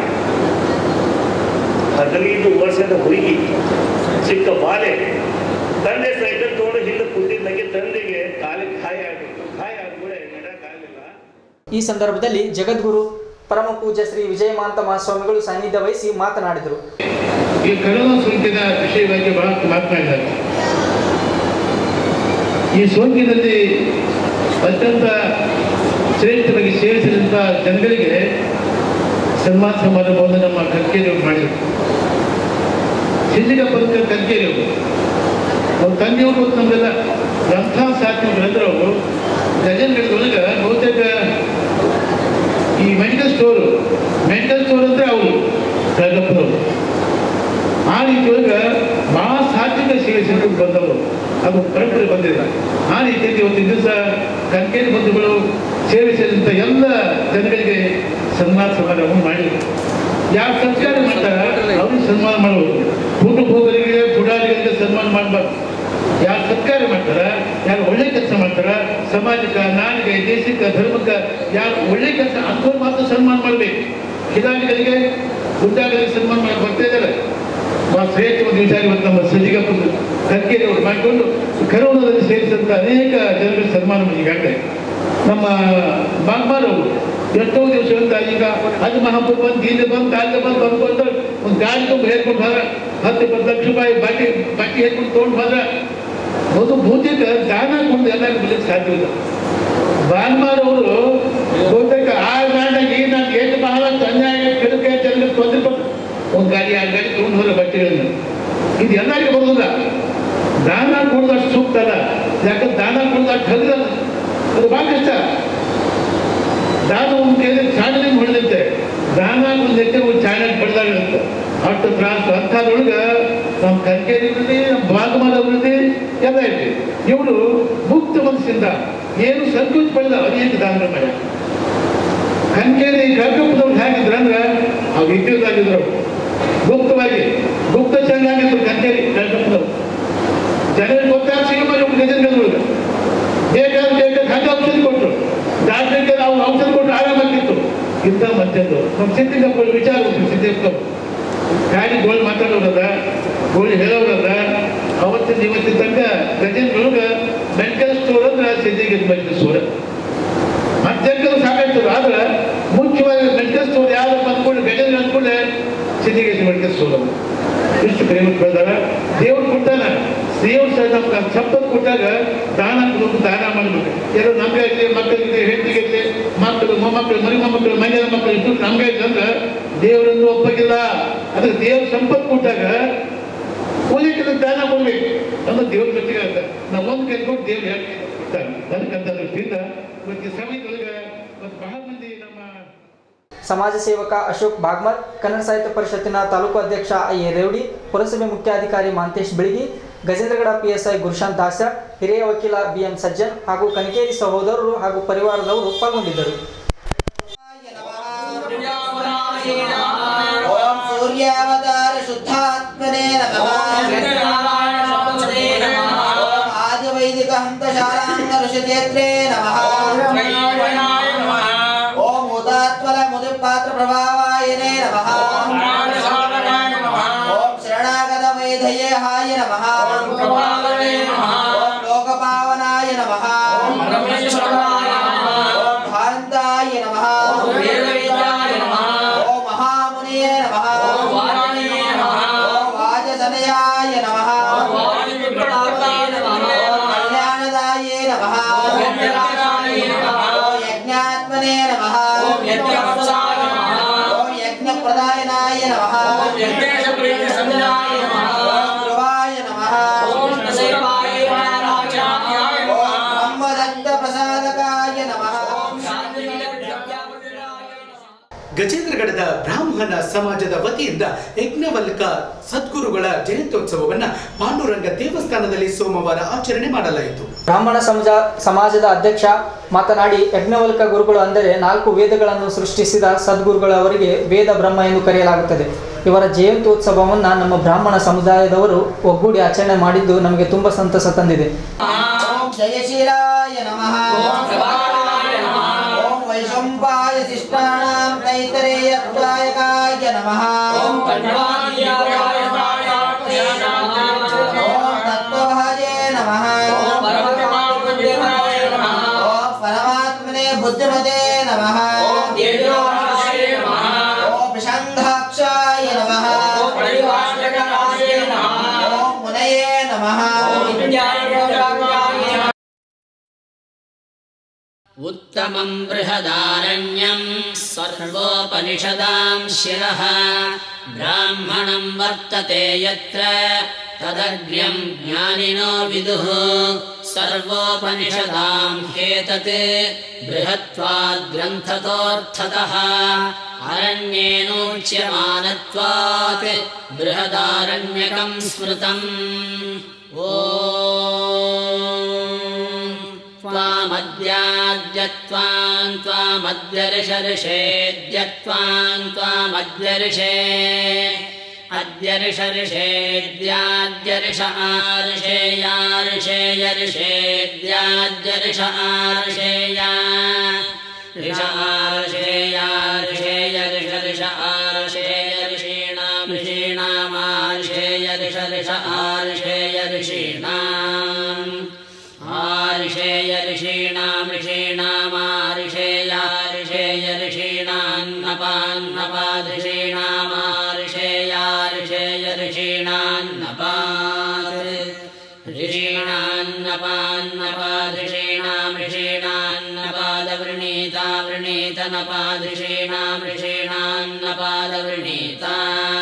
ಹದಿನೈದು ವರ್ಷದ ಹುಡುಗಿ ಚಿಕ್ಕ ಬಾಲೆ ತಂದೆ ಸೈಕಲ್ ತಗೊಂಡು ಹಿಂದೆ ಕೂತಿದ್ದಾಗೆ ತಂದೆಗೆ ಕಾಲಿಗೆ ಗಾಯ ಆಗಿತ್ತು ಗಾಯ ಆದ್ಮೇಲೆ ನಡೆಯಕ್ಕಾಗಲಿಲ್ಲ ಈ ಸಂದರ್ಭದಲ್ಲಿ ಜಗದ್ಗುರು ಪರಮ ಪೂಜ್ಯ ಶ್ರೀ ವಿಜಯಮಾಂತ ಮಹಾಸ್ವಾಮಿಗಳು ಸಾನ್ನಿಧ್ಯ ವಹಿಸಿ ಮಾತನಾಡಿದರು ಈ ಕರೋನಾ ಸೋಂಕಿನ ವಿಷಯವಾಗಿ ಬಹಳ ಮಾತನಾಡಿದ್ದಾರೆ ಈ ಸೋಂಕಿನಲ್ಲಿ ಅತ್ಯಂತ ಶ್ರೇಷ್ಠವಾಗಿ ಸೇವಿಸಿದಂಥ ಜನಗಳಿಗೆ ಸನ್ಮಾನ ಸಮಾರಂಭವನ್ನು ನಮ್ಮ ಕರ್ಕೇರಿಯವರು ಮಾಡಿದರು ಸಿದ್ದಿಗಪ್ಪನ ಕರ್ಕೇರಿಯವರು ಅವ್ರ ತಂದೆಯವರು ಮತ್ತು ನಮಗೆಲ್ಲ ಗ್ರಂಥ ಸಾಧ್ಯ ಬರೆದ್ರು ಅವರು ಗಜನ್ಗಡದೊಳಗೆ ಬಹುತೇಕ ಈ ಮೆಡಿಕಲ್ ಸ್ಟೋರು ಮೆಡಿಕಲ್ ಸ್ಟೋರ್ ಅಂದರೆ ಅವರು ಕಳಗಪ್ಪನವರು ಆ ರೀತಿ ಒಳಗೆ ಭಾಳ ಸಾತ್ವಿಕ ಸೇವೆ ಸಲ್ಲಿಸಲು ಬಂದವರು ಅದು ಪರಂಪರೆ ಬಂದಿದೆ ಆ ರೀತಿಯಲ್ಲಿ ಇವತ್ತಿನ ದಿವಸ ಕನ್ಕೇರಿ ಬಂಧುಗಳು ಸೇವೆ ಸೇರಿದಂಥ ಎಲ್ಲ ಜನಗಳಿಗೆ ಸನ್ಮಾನ ಸಮಾರಂಭವನ್ನು ಮಾಡಿದರು ಯಾರು ಸಂಸ್ಕಾರ ಮಾಡ್ತಾರ ಅವ್ರಿಗೆ ಸನ್ಮಾನ ಮಾಡಬಹುದು ಪುಟ ಭೋಗರಿಗೆ ಪುಡಾರಿಗಳಿಗೆ ಸನ್ಮಾನ ಮಾಡಬಾರ್ದು ಯಾರು ಸತ್ಕಾರ ಮಾಡ್ತಾರ ಯಾರು ಒಳ್ಳೆ ಕೆಲಸ ಮಾಡ್ತಾರ ಸಮಾಜಕ್ಕೆ ನಾಡಿಗೆ ದೇಶಕ್ಕೆ ಧರ್ಮಕ್ಕೆ ಯಾರು ಒಳ್ಳೆ ಕೆಲಸ ಅಂಥವ್ರು ಮಾತ್ರ ಸನ್ಮಾನ ಮಾಡಬೇಕು ಕಿಲಾಡಿಗಳಿಗೆ ಗುಡ್ಡಾಗಳಿಗೆ ಸನ್ಮಾನ ಮಾಡಿ ಬರ್ತಾ ಇದ್ದಾರೆ ಬಹಳ ಶ್ರೇಷ್ಠ ಒಂದು ವಿಚಾರ ಇವತ್ತು ನಮ್ಮ ಸಜ್ಜಿಗಪ್ಪ ಕರ್ಕೇರಿ ಅವರು ಮಾಡಿಕೊಂಡು ಕರೋನಾದಲ್ಲಿ ಸೇರಿಸಿದಂಥ ಅನೇಕ ಜನರಿಗೆ ಸನ್ಮಾನ ಈಗಾಗಲೇ ನಮ್ಮ ಬಾಗ್ಮಾರ್ ಅವರು ಎಷ್ಟೋ ದಿವಸಗಳಿಂದ ಈಗ ಅದು ಮಹಾಪುರ ಬಂದು ಇಲ್ಲಿ ಬಂದು ಅಲ್ಲಿ ಬಂದು ಬಂದ್ಕೊಂಡು ಒಂದು ಗಾಡಿ ತುಂಬ ಹೇರ್ಕೊಂಡು ಹೋದ್ರ ಹತ್ತು ಇಪ್ಪತ್ತು ಲಕ್ಷ ರೂಪಾಯಿ ಬಾಟಿ ಬಾಟಿ ಹೇರ್ಕೊಂಡು ತೊಗೊಂಡು ಹೋದ್ರ ಒಂದು ಭೌತಿಕ ದಾನ ಕೊಟ್ಟು ಎಲ್ಲರಿಗೂ ಬಿಡ್ಲಿಕ್ಕೆ ಸಾಧ್ಯವಿಲ್ಲ ಬಾಲ್ಮಾರ್ ಅವರು ಬಹುತೇಕ ಆ ಗಾಡಿಗೆ ನಾನು ಏನು ಬಹಳಷ್ಟು ಅನ್ಯಾಯ ಕೆಡುಕೆ ಜನರಿಗೆ ತೊಂದರೆ ಕೊಟ್ಟು ಒಂದು ಗಾಡಿ ಆ ಗಾಡಿ ತೊಗೊಂಡು ಹೋದ ಬಟ್ಟೆಗಳನ್ನ ಇದು ಎಲ್ಲರಿಗೂ ಬರೋದಿಲ್ಲ ದಾನ ಕೊಡೋದಷ್ಟು ಸೂಕ್ತ ಅಲ್ಲ ಯಾಕಂದ್ರೆ ದಾನ ಕೊಡೋದಷ್ಟು ಹಗರಲ್ಲ ಅದು ಭಾಳ ಕಷ್ಟ ದಾನ ಒಂದು ಕೇಳಿದ್ರೆ ಚಾಣನೆ ಹೊಡೆದಂತೆ ದಾನ ಒಂದು ನೆಟ್ಟೆ ಒಂದು ಚಾಣನೆ ಪಡೆದಾಗಿರುತ್ತೆ ಅಷ್ಟು ತ್ರಾಸು ಅಂಥದ್ರೊಳಗೆ ನಮ್ಮ ಕರ್ಕೇರಿ ಅಭಿವೃದ್ಧಿ ನಮ್ಮ ಭಾಗಮಾನ ಅಭಿವೃದ್ಧಿ ಎಲ್ಲ ಐತಿ ಇವರು ಮುಕ್ತ ಮನಸ್ಸಿಂದ ಏನು ಸಂಕೋಚ ಪಡೆದ ಅನೇಕ ದಾನ ಮಾಡ್ಯಾರ ಕನ್ಕೇರಿ ಕರ್ಕಪ್ಪದವ್ರು ಹೇಗಿದ್ರು ಅಂದ್ರೆ ಅವ್ರು ಇಟ್ಟಿದ್ದಾಗಿದ್ರು ಗುಪ್ತವಾಗಿ ಗುಪ್ತ ಚೆನ್ನಾಗಿದ್ರು ಕನ್ಕೇರಿ ಕರ್ಕಪ್ಪದವ್ರು ಜನರಿಗೆ ಗೊತ್ತಾಗ ಸಿಗಮ್ಮ ಇವ್ರು ಗಜೇಂದ್ರದೊಳಗೆ ಬೇಕಾದ ಬೇಕಾದ ಹಂಗೆ ಔಷಧಿ ಕೊಟ್ಟರು ಡಾಕ್ಟರ್ಗೆ ನಾವು ಔಷಧಿ ಕೊಟ್ಟರು ಆರಾಮಾಗಿತ್ತು ಇಂಥ ಮತ್ತೊಂದು ನಮ್ಮ ಸಿದ್ಧಿಗಪ್ಪ ವಿಚಾರ ಉಂಟು ಸಿದ್ಧಿಗಪ್ಪ ಗಾಡಿ ಗೋಳ್ ಮಾತಾಡೋರದ ಗೋಳಿ ಹೇಳೋರದ ಅವತ್ತಿನ ಇವತ್ತಿನ ತನಕ ಗಜೇಂದ್ರೊಳಗೆ ಮೆಡಿಕಲ್ ಸ್ಟೋರ್ ಅಂದ್ರೆ ಸಿದ್ಧಿಗೆ ಮೆಡಿಕಲ್ ಸ್ಟೋರ್ ಮತ್ತೆ ಸಾಕಾಯ್ತು ಆದ್ರೆ ಮುಖ್ಯವಾಗಿ ಮೆಡಿಕಲ್ ಸ್ಟೋರ್ ಯಾರು ಅಂದ್ಕೊಂಡು ಗಜೇಂದ್ರ ಅಂದ್ಕೊಂಡೆ ಸಿದ್ಧಿಗೆ ಮೆಡಿಕಲ್ ಸ್ಟೋರ್ ಅದು ಇಷ್ಟು ಪ್ರೇಮಕ್ಕೆ ಬೆಳೆದಾರ ದೇವ್ರು ಕೊಟ್ಟಾನ ದೇವ್ರು ಸಹ ನಮ್ಗೆ ಸಂಪತ್ತು ಕೊಟ್ಟಾಗ ದಾನ ಕೊಡೋದು ದಾನ ಮಾಡಬೇಕು ಎಲ್ಲ ನಮ್ಗೆ ಆಗಲಿ ಮಕ್ಕಳಿಗೆ ಹೆಂಡತಿಗೆ ಆಗಲಿ ಮಕ್ಕಳು ಮೊಮ್ಮಕ್ಕಳು ಮರಿ ಮೊಮ್ಮಕ್ಕಳು ಮನೆಯ ಮಕ್ಕಳು ಇಟ್ಟು ನಮ್ಗೆ ಅಂದ್ರೆ ದೇವರನ್ನು ಒಪ್ಪಗಿಲ್ಲ ಅದಕ್ಕೆ ದೇವ್ರ ಸಂಪತ್ತು ಕೊಟ್ಟಾಗ ಉಳಿಕೆಲ್ಲ ದಾನ ಕೊಡ್ಬೇಕು ಅಂದ್ರೆ ದೇವ್ರ ಜೊತೆಗೆ ಆಗುತ್ತೆ ನಾವು ಒಂದು ಕೈ ಕೊಟ್ಟು ದೇವ್ರು ಹೇಳ್ತಾರೆ ಅದಕ್ಕಂತ ದೃಷ್ಟಿಯಿಂದ ಇವತ್ತಿನ ಸಮಯದೊಳಗೆ ಇವತ್ತು ಬಹಳ ಮಂದಿ ನಮ್ಮ ಸಮಾಜ ಸೇವಕ ಅಶೋಕ್ ಬಾಗ್ಮರ್ ಕನ್ನಡ ಸಾಹಿತ್ಯ ಪರಿಷತ್ತಿನ ತಾಲೂಕು ಅಧ್ಯಕ್ಷ ಐ ಎ ರೇವಡಿ ಪುರಸಭೆ ಮುಖ್ಯಾಧಿಕಾರಿ ಮಾಂತೇಶ್ ಬಿಳಿಗಿ ಗಜೇಂದ್ರಗಡ ಪಿಎಸ್ಐ ಗುರುಶಾಂತ್ ದಾಸ ಹಿರಿಯ ವಕೀಲ ಬಿಎಂ ಸಜ್ಜನ್ ಹಾಗೂ ಕನಿಕೇರಿ ಸಹೋದರರು ಹಾಗೂ ಪರಿವಾರದವರು ಪಾಲ್ಗೊಂಡಿದ್ದರು ಓಂ ಸೂರ್ಯಾವತಾರ ಶುದ್ಧಾತ್ಮನೇ ನಮಃ ಓಂ ಆದಿವೈದಿಕ ಹಂತಶಾಲಾಂಗ ಋಷಿತೇತ್ರೇ ನಮಃ ಓಂ ಉದಾತ್ಮಲ ಮುದಿಪಾತ್ರ ಪ್ರಭಾವಾಯನೇ ನಮಃ ಓಂ ಶರಣಾಗತ ವೈಧಯೇ ಹಾಯ ನಮಃ ಓಂ ಲೋಕಪಾವನಾಯ ನಮಃ ಓಂ ಭಾಂತಾಯ ನಮಃ ಓಂ ಮಹಾಮುನಿಯೇ ನಮಃ ಓಂ ವಾಜಸನಯಾಯ ನಮಃ ಓಂ ಕಲ್ಯಾಣದಾಯೇ ನಮಃ ಓಂ ಯಜ್ಞಾತ್ಮನೇ ನಮಃ ಓಂ ಯಜ್ಞಪ್ರದಾಯನಾಯ ನಮಃ ಓಂ ಧ್ರುವಾಯ ನಮಃ ಓಂ ಬ್ರಹ್ಮದತ್ತ ಪ್ರಸಾದಕಾಯ ನಮಃ ಗಜೇಂದ್ರಗಡದ ಬ್ರಾಹ್ಮಣ ಸಮಾಜದ ವತಿಯಿಂದ ಯಜ್ಞವಲ್ಕ ಸದ್ಗುರುಗಳ ಜಯಂತ್ಯೋತ್ಸವವನ್ನ ಪಾಂಡುರಂಗ ದೇವಸ್ಥಾನದಲ್ಲಿ ಸೋಮವಾರ ಆಚರಣೆ ಮಾಡಲಾಯಿತು ಬ್ರಾಹ್ಮಣ ಸಮಾಜ ಸಮಾಜದ ಅಧ್ಯಕ್ಷ ಮಾತನಾಡಿ ಯಜ್ಞವಲ್ಕ ಗುರುಗಳು ಅಂದರೆ ನಾಲ್ಕು ವೇದಗಳನ್ನು ಸೃಷ್ಟಿಸಿದ ಸದ್ಗುರುಗಳವರಿಗೆ ವೇದ ಬ್ರಹ್ಮ ಎಂದು ಕರೆಯಲಾಗುತ್ತದೆ ಇವರ ಜಯಂತ್ಯೋತ್ಸವವನ್ನು ನಮ್ಮ ಬ್ರಾಹ್ಮಣ ಸಮುದಾಯದವರು ಒಗ್ಗೂಡಿ ಆಚರಣೆ ಮಾಡಿದ್ದು ನಮಗೆ ತುಂಬ ಸಂತಸ ತಂದಿದೆ ಓಂ ಜಯಶೀಲಾಯ ನಮಃ ಓಂ ವೈಶಂಪಾಯ ಶಿಷ್ಟಾನಾಂ ನೈತರೇಯತ್ವಾಯಕಾಯ ನಮಃ ಓಂ ತತ್ವಭಾಜೇ ನಮಃ ಓಂ ಪರಮಾತ್ಮನೇ ಬುದ್ಧಿಮತೆ ನಮಃ ಓಂ ಶಂಘಾಕ್ಷಾಯ ನಮಃ ಓಂ ಮುನಯೇ ನಮಃ उत्तमं बृहदारण्यं सर्वोपनिषदां शिरः ब्राह्मणं वर्तते यत्र तदग्र्यं ज्ञानिनो विदुः सर्वोपनिषदां ह्येतत् बृहत्वाद्ग्रन्थतोऽर्थतः अरण्येनोच्यमानत्वात् बृहदारण्यकं स्मृतम् ॐ त्वामद्याद्यत्वां त्वामद्यर्षर्षेद्यत्वां त्वामद्यर्षे अद्यर्षर्षेद्याद्यर्ष आर्षेयार्षेयर्षेद्याद्यर्ष आर्षेया ऋष आर्षेयार्षेयर्षर्ष आर्षेयर्षीणां ऋषीणामार्षेयर्षर्ष आर्षेयर्षीणाम् आर्षेयर्षीणां ऋषीणामार्षेयार्षेयर्षीणान्नपान्नपादृषीणान्नपात् ऋषीणान्नपान्नपादृषीणां ऋषीणान्नपादवृणीता वृणीतनपादृषीणां ऋषीणान्नपादवृणीता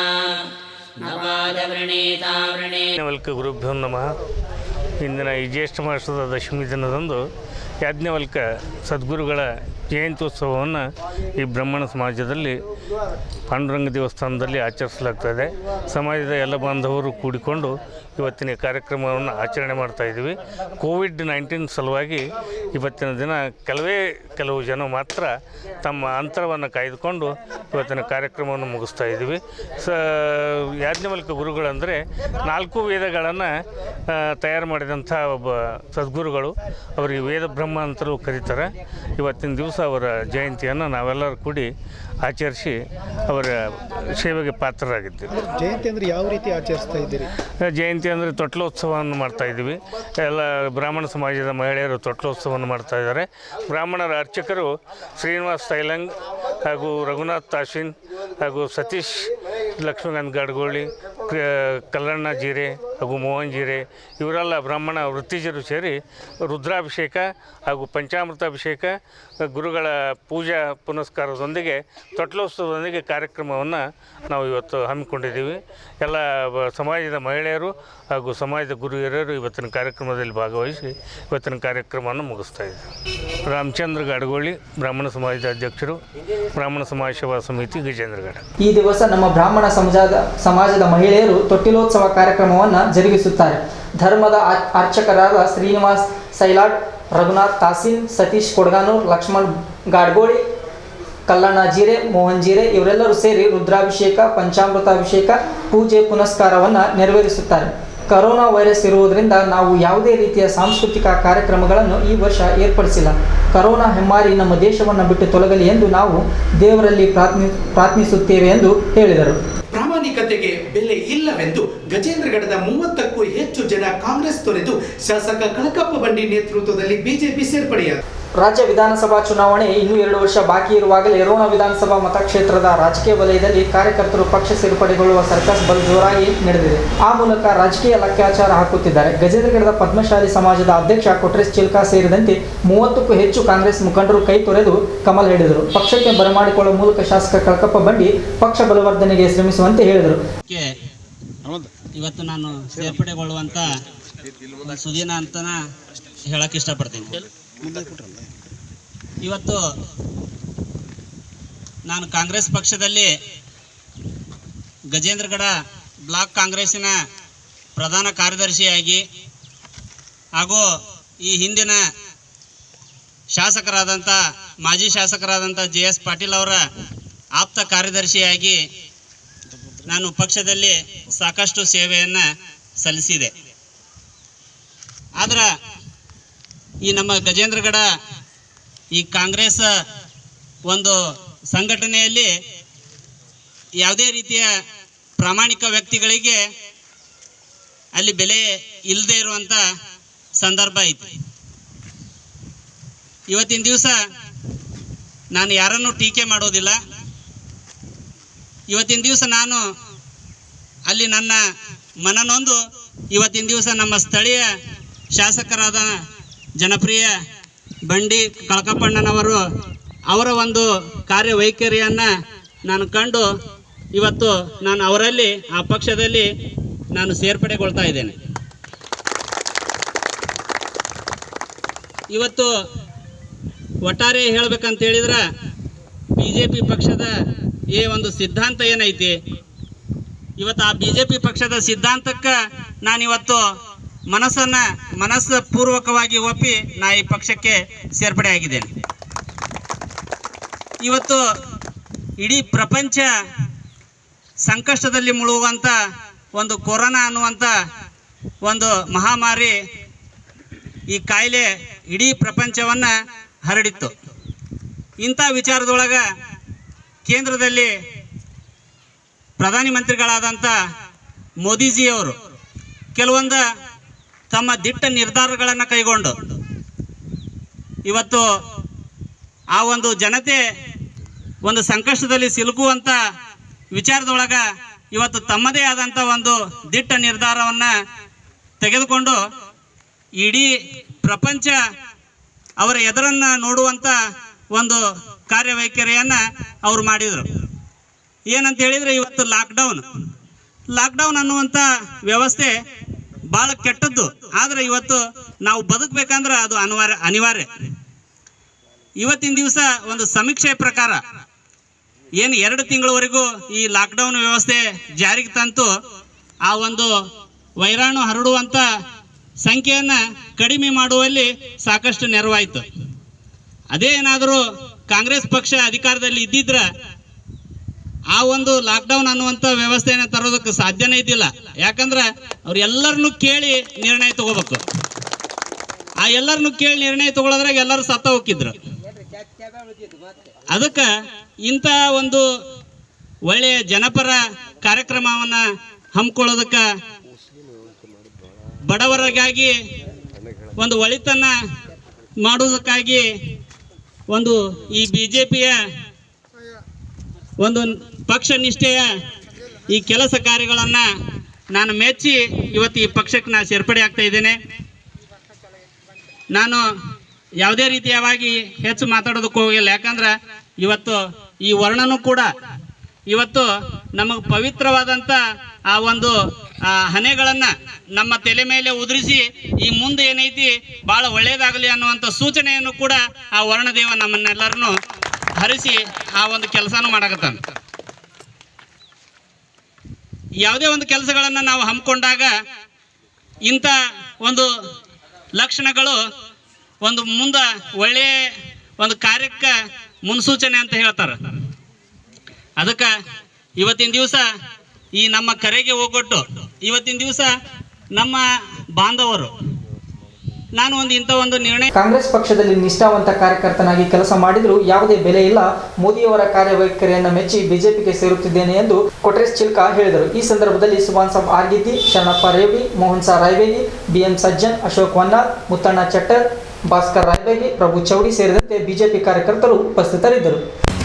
ನಪಾದವೃಣೀತಾ ವೃಣೀ ಯಾಜ್ಞವಲ್ಕ ಗುರುಭ್ಯೋ ನಮಃ ಇಂದಿನ ಈ ಜ್ಯೇಷ್ಠ ಮಾಸದ ದಶಮಿ ದಿನದಂದು ಯಾಜ್ಞವಲ್ಕ ಸದ್ಗುರುಗಳ ಜಯಂತ್ಯೋತ್ಸವವನ್ನು ಈ ಬ್ರಾಹ್ಮಣ ಸಮಾಜದಲ್ಲಿ ಪಾಂಡುರಂಗ ದೇವಸ್ಥಾನದಲ್ಲಿ ಆಚರಿಸಲಾಗ್ತದೆ ಸಮಾಜದ ಎಲ್ಲ ಬಾಂಧವರು ಕೂಡಿಕೊಂಡು ಇವತ್ತಿನ ಈ ಕಾರ್ಯಕ್ರಮವನ್ನು ಆಚರಣೆ ಮಾಡ್ತಾ ಇದ್ದೀವಿ ಕೋವಿಡ್ ನೈನ್ಟೀನ್ ಸಲುವಾಗಿ ಇವತ್ತಿನ ದಿನ ಕೆಲವೇ ಕೆಲವು ಜನ ಮಾತ್ರ ತಮ್ಮ ಅಂತರವನ್ನು ಕಾಯ್ದುಕೊಂಡು ಇವತ್ತಿನ ಕಾರ್ಯಕ್ರಮವನ್ನು ಮುಗಿಸ್ತಾ ಇದ್ದೀವಿ ಸ ಯಾಜ್ಞವಲ್ಕ ಗುರುಗಳಂದರೆ ನಾಲ್ಕು ವೇದಗಳನ್ನು ತಯಾರು ಮಾಡಿದಂಥ ಒಬ್ಬ ಸದ್ಗುರುಗಳು ಅವರಿಗೆ ವೇದ ಬ್ರಹ್ಮ ಅಂತಲೂ ಕರೀತಾರೆ ಇವತ್ತಿನ ದಿವಸ ಅವರ ಜಯಂತಿಯನ್ನು ನಾವೆಲ್ಲರೂ ಕೂಡಿ ಆಚರಿಸಿ ಅವರ ಸೇವೆಗೆ ಪಾತ್ರರಾಗಿದ್ದೇವೆ ಜಯಂತಿ ಅಂದ್ರೆ ಯಾವ ರೀತಿ ಆಚರಿಸ್ತಾ ಇದ್ದೀರಿ ಜಯಂತಿ ಅಂದರೆ ತೊಟ್ಲೋತ್ಸವವನ್ನು ಮಾಡ್ತಾ ಇದ್ದೀವಿ ಎಲ್ಲ ಬ್ರಾಹ್ಮಣ ಸಮಾಜದ ಮಹಿಳೆಯರು ತೊಟ್ಲೋತ್ಸವವನ್ನು ಮಾಡ್ತಾ ಇದ್ದಾರೆ ಬ್ರಾಹ್ಮಣರ ಅರ್ಚಕರು ಶ್ರೀನಿವಾಸ್ ತೈಲಂಗ್ ಹಾಗೂ ರಘುನಾಥ್ ತಾಶಿನ್ ಹಾಗೂ ಸತೀಶ್ ಲಕ್ಷ್ಮೀಕಾಂತ್ ಗಾಡ್ಗೋಳಿ ಕ- ಕಲ್ಲಣ್ಣ ಜೀರೆ ಹಾಗೂ ಮೋಹಂಜೀರೆ ಇವರೆಲ್ಲ ಬ್ರಾಹ್ಮಣ ವೃತ್ತಿಜರು ಸೇರಿ ರುದ್ರಾಭಿಷೇಕ ಹಾಗೂ ಪಂಚಾಮೃತಾಭಿಷೇಕ ಗುರುಗಳ ಪೂಜಾ ಪುನಸ್ಕಾರದೊಂದಿಗೆ ತೊಟ್ಲೋತ್ಸವದೊಂದಿಗೆ ಕಾರ್ಯಕ್ರಮವನ್ನು ನಾವು ಇವತ್ತು ಹಮ್ಮಿಕೊಂಡಿದ್ದೀವಿ ಎಲ್ಲ ಬ- ಸಮಾಜದ ಮಹಿಳೆಯರು ಹಾಗೂ ಸಮಾಜದ ಗುರು ಹಿರಿಯರು ಇವತ್ತಿನ ಕಾರ್ಯಕ್ರಮದಲ್ಲಿ ಭಾಗವಹಿಸಿ ಇವತ್ತಿನ ಕಾರ್ಯಕ್ರಮವನ್ನು ಮುಗಿಸ್ತಾ ಇದ್ದೀವಿ ರಾಮಚಂದ್ರ ಗಾಡಗೋಳಿ ಬ್ರಾಹ್ಮಣ ಸಮಾಜದ ಅಧ್ಯಕ್ಷರು ಬ್ರಾಹ್ಮಣ ಸಮಾಜ ಸೇವಾ ಸಮಿತಿ ಗಜೇಂದ್ರಗಡ ಈ ದಿವಸ ನಮ್ಮ ಬ್ರಾಹ್ಮಣ ಸಮಾಜದ ಸಮಾಜದ ಮಹಿಳೆಯರು ತೊಟ್ಟಿಲೋತ್ಸವ ಕಾರ್ಯಕ್ರಮವನ್ನು ಜರುಗಿಸುತ್ತಾರೆ ಧರ್ಮದ ಆ- ಅರ್ಚಕರಾದ ಶ್ರೀನಿವಾಸ್ ಸೈಲಾಡ್ ರಘುನಾಥ್ ತಾಸೀನ್ ಸತೀಶ್ ಕೊಡಗಾನೂರ್ ಲಕ್ಷ್ಮಣ್ ಗಾಡ್ಗೋಳಿ ಕಲ್ಲಣ್ಣ ಜೀರೆ ಮೋಹನ್ ಜೀರೆ ಇವರೆಲ್ಲರೂ ಸೇರಿ ರುದ್ರಾಭಿಷೇಕ ಪಂಚಾಮೃತಾಭಿಷೇಕ ಪೂಜೆ ಪುನಸ್ಕಾರವನ್ನು ನೆರವೇರಿಸುತ್ತಾರೆ ಕರೋನಾ ವೈರಸ್ ಇರುವುದರಿಂದ ನಾವು ಯಾವುದೇ ರೀತಿಯ ಸಾಂಸ್ಕೃತಿಕ ಕಾರ್ಯಕ್ರಮಗಳನ್ನು ಈ ವರ್ಷ ಏರ್ಪಡಿಸಿಲ್ಲ ಕರೋನಾ ಹೆಮ್ಮಾರಿ ನಮ್ಮ ದೇಶವನ್ನು ಬಿಟ್ಟು ತೊಲಗಲಿ ಎಂದು ನಾವು ದೇವರಲ್ಲಿ ಪ್ರಾರ್ಥನೆ ಪ್ರಾರ್ಥಿಸುತ್ತೇವೆ ಎಂದು ಹೇಳಿದರು ಪ್ರಾಮಾಣಿಕತೆಗೆ ಬೆಲೆ ಇಲ್ಲವೆಂದು ಗಜೇಂದ್ರಗಢದ ಮೂವತ್ತಕ್ಕೂ ಹೆಚ್ಚು ಜನ ಕಾಂಗ್ರೆಸ್ ತೊರೆದು ಶಾಸಕ ಕಳಕಪ್ಪ ಬಂಡಿ ನೇತೃತ್ವದಲ್ಲಿ ಬಿಜೆಪಿ ಸೇರ್ಪಡೆಯಾದ ರಾಜ್ಯ ವಿಧಾನಸಭಾ ಚುನಾವಣೆ ಇನ್ನೂ ಎರಡು ವರ್ಷ ಬಾಕಿ ಇರುವಾಗಲೇ ರೋಣ ವಿಧಾನಸಭಾ ಮತಕ್ಷೇತ್ರದ ರಾಜಕೀಯ ವಲಯದಲ್ಲಿ ಕಾರ್ಯಕರ್ತರು ಪಕ್ಷ ಸೇರ್ಪಡೆಗೊಳ್ಳುವ ಸರ್ಕಸ್ ಬಲು ಜೋರಾಗಿ ನಡೆದಿದೆ ಆ ಮೂಲಕ ರಾಜಕೀಯ ಲೆಕ್ಕಾಚಾರ ಹಾಕುತ್ತಿದ್ದಾರೆ ಗಜೇಂದ್ರಗಢದ ಪದ್ಮಶಾಲಿ ಸಮಾಜದ ಅಧ್ಯಕ್ಷ ಕೊಟ್ರೇಶ್ ಚಿಲ್ಕಾ ಸೇರಿದಂತೆ ಮೂವತ್ತಕ್ಕೂ ಹೆಚ್ಚು ಕಾಂಗ್ರೆಸ್ ಮುಖಂಡರು ಕೈ ತೊರೆದು ಕಮಲ್ ಹಿಡಿದರು ಪಕ್ಷಕ್ಕೆ ಬರಮಾಡಿಕೊಳ್ಳುವ ಮೂಲಕ ಶಾಸಕ ಕಳಕಪ್ಪ ಬಂಡಿ ಪಕ್ಷ ಬಲವರ್ಧನೆಗೆ ಶ್ರಮಿಸುವಂತೆ ಹೇಳಿದರು ಕ್ಕೆ ಇವತ್ತು ನಾನು ಸೇರ್ಪಡೆಗೊಳ್ಳುವಂಥ ಒಂದು ಸುದಿನ ಅಂತನ ಹೇಳಕ್ಕೆ ಇಷ್ಟಪಡ್ತೀನಿ ಇವತ್ತು ನಾನು ಕಾಂಗ್ರೆಸ್ ಪಕ್ಷದಲ್ಲಿ ಗಜೇಂದ್ರಗಡ ಬ್ಲಾಕ್ ಕಾಂಗ್ರೆಸ್ಸಿನ ಪ್ರಧಾನ ಕಾರ್ಯದರ್ಶಿಯಾಗಿ ಹಾಗೂ ಈ ಹಿಂದಿನ ಶಾಸಕರಾದಂಥ ಮಾಜಿ ಶಾಸಕರಾದಂಥ ಜೆ ಎಸ್ ಪಾಟೀಲ್ ಅವರ ಆಪ್ತ ಕಾರ್ಯದರ್ಶಿಯಾಗಿ ನಾನು ಪಕ್ಷದಲ್ಲಿ ಸಾಕಷ್ಟು ಸೇವೆಯನ್ನು ಸಲ್ಲಿಸಿದೆ ಆದ್ರೆ ಈ ನಮ್ಮ ಗಜೇಂದ್ರಗಡ ಈ ಕಾಂಗ್ರೆಸ್ ಒಂದು ಸಂಘಟನೆಯಲ್ಲಿ ಯಾವುದೇ ರೀತಿಯ ಪ್ರಾಮಾಣಿಕ ವ್ಯಕ್ತಿಗಳಿಗೆ ಅಲ್ಲಿ ಬೆಲೆ ಇಲ್ಲದೆ ಇರುವಂಥ ಸಂದರ್ಭ ಐತಿ ಇವತ್ತಿನ ದಿವಸ ನಾನು ಯಾರನ್ನು ಟೀಕೆ ಮಾಡೋದಿಲ್ಲ ಇವತ್ತಿನ ದಿವಸ ನಾನು ಅಲ್ಲಿ ನನ್ನ ಮನನೊಂದು ಇವತ್ತಿನ ದಿವಸ ನಮ್ಮ ಸ್ಥಳೀಯ ಶಾಸಕರಾದ ಜನಪ್ರಿಯ ಬಂಡಿ ಕಳಕಪ್ಪಣ್ಣನವರು ಅವರ ಒಂದು ಕಾರ್ಯವೈಖರಿಯನ್ನು ನಾನು ಕಂಡು ಇವತ್ತು ನಾನು ಅವರಲ್ಲಿ ಆ ಪಕ್ಷದಲ್ಲಿ ನಾನು ಸೇರ್ಪಡೆಗೊಳ್ತಾ ಇದ್ದೇನೆ ಇವತ್ತು ಒಟ್ಟಾರೆ ಹೇಳ್ಬೇಕಂತ ಹೇಳಿದ್ರೆ ಬಿ ಜೆ ಪಿ ಪಕ್ಷದ ಈ ಒಂದು ಸಿದ್ಧಾಂತ ಏನೈತಿ ಇವತ್ತು ಆ ಬಿ ಜೆ ಪಿ ಪಕ್ಷದ ಸಿದ್ಧಾಂತಕ್ಕೆ ನಾನಿವತ್ತು ಮನಸ್ಸನ್ನ ಮನಸ್ಸು ಪೂರ್ವಕವಾಗಿ ಒಪ್ಪಿ ನಾ ಈ ಪಕ್ಷಕ್ಕೆ ಸೇರ್ಪಡೆ ಆಗಿದ್ದೇನೆ ಇವತ್ತು ಇಡೀ ಪ್ರಪಂಚ ಸಂಕಷ್ಟದಲ್ಲಿ ಮುಳುಗುವಂಥ ಒಂದು ಕೊರೋನಾ ಅನ್ನುವಂಥ ಒಂದು ಮಹಾಮಾರಿ ಈ ಕಾಯಿಲೆ ಇಡೀ ಪ್ರಪಂಚವನ್ನು ಹರಡಿತ್ತು ಇಂಥ ವಿಚಾರದೊಳಗೆ ಕೇಂದ್ರದಲ್ಲಿ ಪ್ರಧಾನಿ ಮಂತ್ರಿಗಳಾದಂಥ ಮೋದಿಜಿಯವರು ಕೆಲವೊಂದು ತಮ್ಮ ದಿಟ್ಟ ನಿರ್ಧಾರಗಳನ್ನು ಕೈಗೊಂಡು ಇವತ್ತು ಆ ಒಂದು ಜನತೆ ಒಂದು ಸಂಕಷ್ಟದಲ್ಲಿ ಸಿಲುಕುವಂಥ ವಿಚಾರದೊಳಗ ಇವತ್ತು ತಮ್ಮದೇ ಆದಂಥ ಒಂದು ದಿಟ್ಟ ನಿರ್ಧಾರವನ್ನು ತೆಗೆದುಕೊಂಡು ಇಡೀ ಪ್ರಪಂಚ ಅವರ ಎದುರನ್ನು ನೋಡುವಂಥ ಒಂದು ಕಾರ್ಯವೈಖರಿಯನ್ನು ಅವರು ಮಾಡಿದರು ಏನಂತ ಹೇಳಿದರೆ ಇವತ್ತು ಲಾಕ್ಡೌನ್ ಲಾಕ್ಡೌನ್ ಅನ್ನುವಂಥ ವ್ಯವಸ್ಥೆ ಭಾಳ ಕೆಟ್ಟದ್ದು ಆದರೆ ಇವತ್ತು ನಾವು ಬದುಕಬೇಕಂದ್ರೆ ಅದು ಅನಿವಾರ್ಯ ಅನಿವಾರ್ಯ ಇವತ್ತಿನ ದಿವಸ ಒಂದು ಸಮೀಕ್ಷೆ ಪ್ರಕಾರ ಏನು ಎರಡು ತಿಂಗಳವರೆಗೂ ಈ ಲಾಕ್ಡೌನ್ ವ್ಯವಸ್ಥೆ ಜಾರಿಗೆ ತಂತು ಆ ಒಂದು ವೈರಾಣು ಹರಡುವಂಥ ಸಂಖ್ಯೆಯನ್ನು ಕಡಿಮೆ ಮಾಡುವಲ್ಲಿ ಸಾಕಷ್ಟು ನೆರವಾಯಿತು ಅದೇ ಏನಾದರೂ ಕಾಂಗ್ರೆಸ್ ಪಕ್ಷ ಅಧಿಕಾರದಲ್ಲಿ ಇದ್ದಿದ್ರೆ ಆ ಒಂದು ಲಾಕ್ಡೌನ್ ಅನ್ನುವಂಥ ವ್ಯವಸ್ಥೆಯನ್ನು ತರೋದಕ್ಕೆ ಸಾಧ್ಯನೇ ಇದ್ದಿಲ್ಲ ಯಾಕಂದ್ರೆ ಅವ್ರು ಎಲ್ಲರನ್ನೂ ಕೇಳಿ ನಿರ್ಣಯ ತಗೋಬೇಕು ಆ ಎಲ್ಲರನ್ನೂ ಕೇಳಿ ನಿರ್ಣಯ ತಗೊಳ್ಳೋದ್ರಾಗ ಎಲ್ಲರೂ ಸತ್ತ ಹೋಗಿದ್ರು ಅದಕ್ಕೆ ಇಂಥ ಒಂದು ಒಳ್ಳೆಯ ಜನಪರ ಕಾರ್ಯಕ್ರಮವನ್ನು ಹಮ್ಮಿಕೊಳ್ಳೋದಕ್ಕೆ ಬಡವರಿಗಾಗಿ ಒಂದು ಒಳಿತನ್ನ ಮಾಡುವುದಕ್ಕಾಗಿ ಒಂದು ಈ ಬಿ ಜೆ ಪಿಯ ಒಂದು ಪಕ್ಷ ನಿಷ್ಠೆಯ ಈ ಕೆಲಸ ಕಾರ್ಯಗಳನ್ನು ನಾನು ಮೆಚ್ಚಿ ಇವತ್ತು ಈ ಪಕ್ಷಕ್ಕೆ ನಾನು ಸೇರ್ಪಡೆ ಆಗ್ತಾ ಇದ್ದೇನೆ ನಾನು ಯಾವುದೇ ರೀತಿಯವಾಗಿ ಹೆಚ್ಚು ಮಾತಾಡೋದಕ್ಕೆ ಹೋಗಿಲ್ಲ ಯಾಕಂದ್ರೆ ಇವತ್ತು ಈ ವರ್ಣನೂ ಕೂಡ ಇವತ್ತು ನಮಗೆ ಪವಿತ್ರವಾದಂಥ ಆ ಒಂದು ಆ ಹನೆಗಳನ್ನು ನಮ್ಮ ತಲೆ ಮೇಲೆ ಉದುರಿಸಿ ಈ ಮುಂದೆ ಏನೈತಿ ಭಾಳ ಒಳ್ಳೆಯದಾಗಲಿ ಅನ್ನುವಂಥ ಸೂಚನೆಯನ್ನು ಕೂಡ ಆ ವರ್ಣದೇವ ನಮ್ಮನ್ನೆಲ್ಲರನ್ನು ಹರಿಸಿ ಆ ಒಂದು ಕೆಲಸನೂ ಮಾಡಕತ್ತಾನ ಯಾವುದೇ ಒಂದು ಕೆಲಸಗಳನ್ನು ನಾವು ಹಮ್ಮಿಕೊಂಡಾಗ ಇಂಥ ಒಂದು ಲಕ್ಷಣಗಳು ಒಂದು ಮುಂದೆ ಒಳ್ಳೆಯ ಒಂದು ಕಾರ್ಯಕ್ಕೆ ಮುನ್ಸೂಚನೆ ಅಂತ ಹೇಳ್ತಾರೆ ಅದಕ್ಕೆ ಇವತ್ತಿನ ದಿವಸ ಈ ನಮ್ಮ ಕರೆಗೆ ಹೋಗೊಟ್ಟು ಇವತ್ತಿನ ದಿವಸ ನಮ್ಮ ಬಾಂಧವರು ನಾನು ಒಂದು ಇಂಥ ಒಂದು ನಿರ್ಣಯ ಕಾಂಗ್ರೆಸ್ ಪಕ್ಷದಲ್ಲಿ ನಿಷ್ಠಾವಂತ ಕಾರ್ಯಕರ್ತನಾಗಿ ಕೆಲಸ ಮಾಡಿದರೂ ಯಾವುದೇ ಬೆಲೆ ಇಲ್ಲ ಮೋದಿಯವರ ಕಾರ್ಯವೈಖರಿಯನ್ನು ಮೆಚ್ಚಿ ಬಿಜೆಪಿಗೆ ಸೇರುತ್ತಿದ್ದೇನೆ ಎಂದು ಕೊಟ್ರೇಶ್ ಚಿಲ್ಕಾ ಹೇಳಿದರು ಈ ಸಂದರ್ಭದಲ್ಲಿ ಸುಭಾನ್ ಸಾಬ್ ಆರ್ಗಿದ್ದಿ ಶರಣಪ್ಪ ರೇವಿ ಮೋಹನ್ ಸಾ ರಾಯ್ಬೇಗಿ ಬಿಎಂ ಸಜ್ಜನ್ ಅಶೋಕ್ ವನ್ನಾರ್ ಮುತ್ತಣ್ಣ ಚಟ್ಟರ್ ಭಾಸ್ಕರ್ ರಾಯ್ಬೇಗಿ ಪ್ರಭು ಚೌಡಿ ಸೇರಿದಂತೆ ಬಿಜೆಪಿ ಕಾರ್ಯಕರ್ತರು ಉಪಸ್ಥಿತರಿದ್ದರು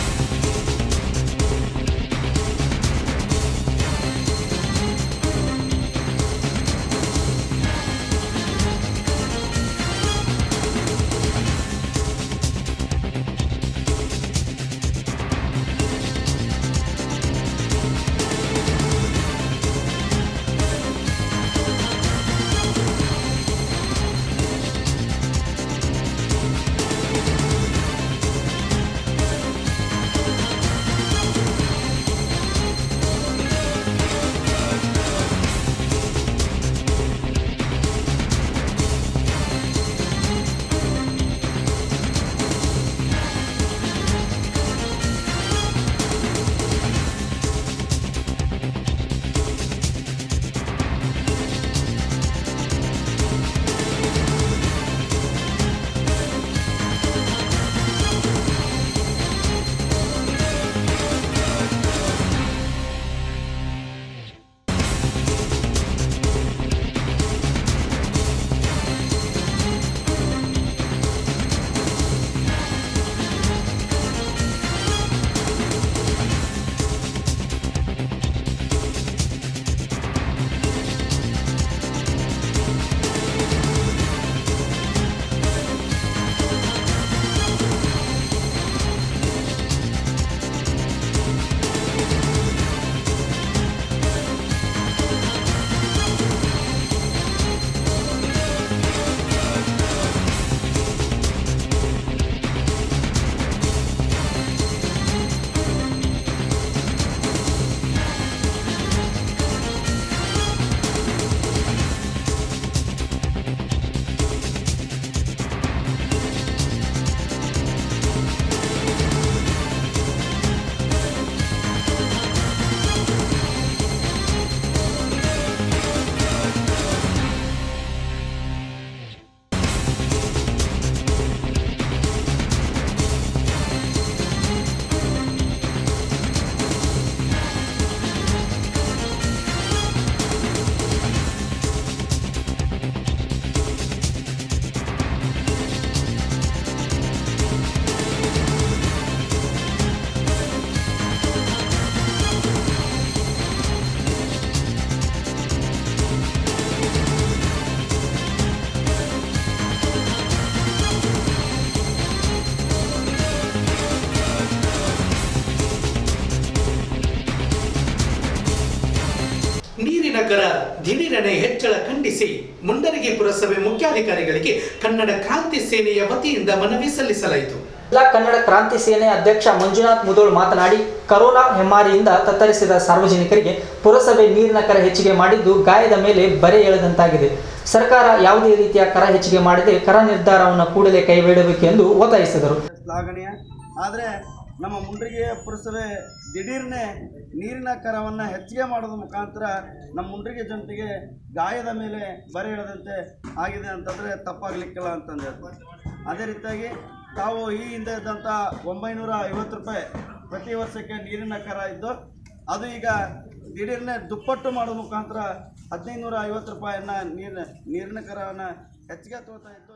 ನೀರಿನ ಕರ ದಿಢೀರನೆ ಹೆಚ್ಚಳ ಖಂಡಿಸಿ ಮುಂಡರಗಿ ಪುರಸಭೆ ಮುಖ್ಯಾಧಿಕಾರಿಗಳಿಗೆ ಕನ್ನಡ ಕ್ರಾಂತಿ ಸೇನೆಯ ವತಿಯಿಂದ ಮನವಿ ಸಲ್ಲಿಸಲಾಯಿತು ಜಿಲ್ಲಾ ಕನ್ನಡ ಕ್ರಾಂತಿ ಸೇನೆ ಅಧ್ಯಕ್ಷ ಮಂಜುನಾಥ್ ಮುದೋಳ್ ಮಾತನಾಡಿ ಕರೋನಾ ಹೆಮ್ಮಾರಿಯಿಂದ ತತ್ತರಿಸಿದ ಸಾರ್ವಜನಿಕರಿಗೆ ಪುರಸಭೆ ನೀರಿನ ಕರ ಹೆಚ್ಚಿಗೆ ಮಾಡಿದ್ದು ಗಾಯದ ಮೇಲೆ ಬರೆ ಎಳೆದಂತಾಗಿದೆ ಸರ್ಕಾರ ಯಾವುದೇ ರೀತಿಯ ಕರ ಹೆಚ್ಚಿಗೆ ಮಾಡದೆ ಕರ ನಿರ್ಧಾರವನ್ನು ಕೂಡಲೇ ಕೈಬಿಡಬೇಕೆಂದು ಒತ್ತಾಯಿಸಿದರು ಶ್ಲಾಘನೀಯ ಆದರೆ ನಮ್ಮ ಮುಂಡ್ರಿಗೆಯ ಪುರಸಭೆ ದಿಢೀರ್ನೆ ನೀರಿನ ಕರವನ್ನು ಹೆಚ್ಚಿಗೆ ಮಾಡೋದ್ರ ಮುಖಾಂತರ ನಮ್ಮ ಮುಂಡ್ರಿಗೆ ಜನತೆಗೆ ಗಾಯದ ಮೇಲೆ ಬರೆ ಎಳೆದಂತೆ ಆಗಿದೆ ಅಂತಂದರೆ ತಪ್ಪಾಗಲಿಕ್ಕಿಲ್ಲ ಅಂತಂದು ಹೇಳ್ತಾರೆ ಅದೇ ರೀತಿಯಾಗಿ ತಾವು ಈ ಹಿಂದೆ ಇದ್ದಂಥ ಒಂಬೈನೂರ ಐವತ್ತು ರೂಪಾಯಿ ಪ್ರತಿ ವರ್ಷಕ್ಕೆ ನೀರಿನ ಕರ ಇದ್ದು ಅದು ಈಗ ದಿಢೀರ್ನೆ ದುಪ್ಪಟ್ಟು ಮಾಡೋ ಮುಖಾಂತರ ಹದಿನೈದು ನೂರ ಐವತ್ತು ರೂಪಾಯಿಯನ್ನು ನೀರಿನ ನೀರಿನ ಕರವನ್ನು ಹೆಚ್ಚಿಗೆ ತಗೋತಾ ಇದ್ದು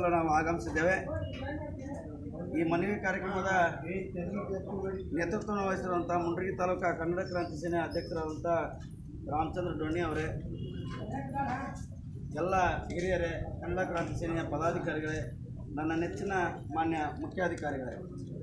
ಸಲ ನಾವು ಆಗಮಿಸಿದ್ದೇವೆ ಈ ಮನವಿ ಕಾರ್ಯಕ್ರಮದ ನೇತೃತ್ವವನ್ನು ವಹಿಸಿರುವಂಥ ಮುಂಡ್ರಿಗಿ ತಾಲೂಕಾ ಕನ್ನಡ ಕ್ರಾಂತಿ ಸೇನೆ ಅಧ್ಯಕ್ಷರಾದಂಥ ರಾಮಚಂದ್ರ ಡೊಣ್ಣಿ ಅವರೇ ಎಲ್ಲ ಹಿರಿಯರೇ ಕನ್ನಡ ಕ್ರಾಂತಿ ಸೇನೆಯ ಪದಾಧಿಕಾರಿಗಳೇ ನನ್ನ ನೆಚ್ಚಿನ ಮಾನ್ಯ ಮುಖ್ಯಾಧಿಕಾರಿಗಳೇ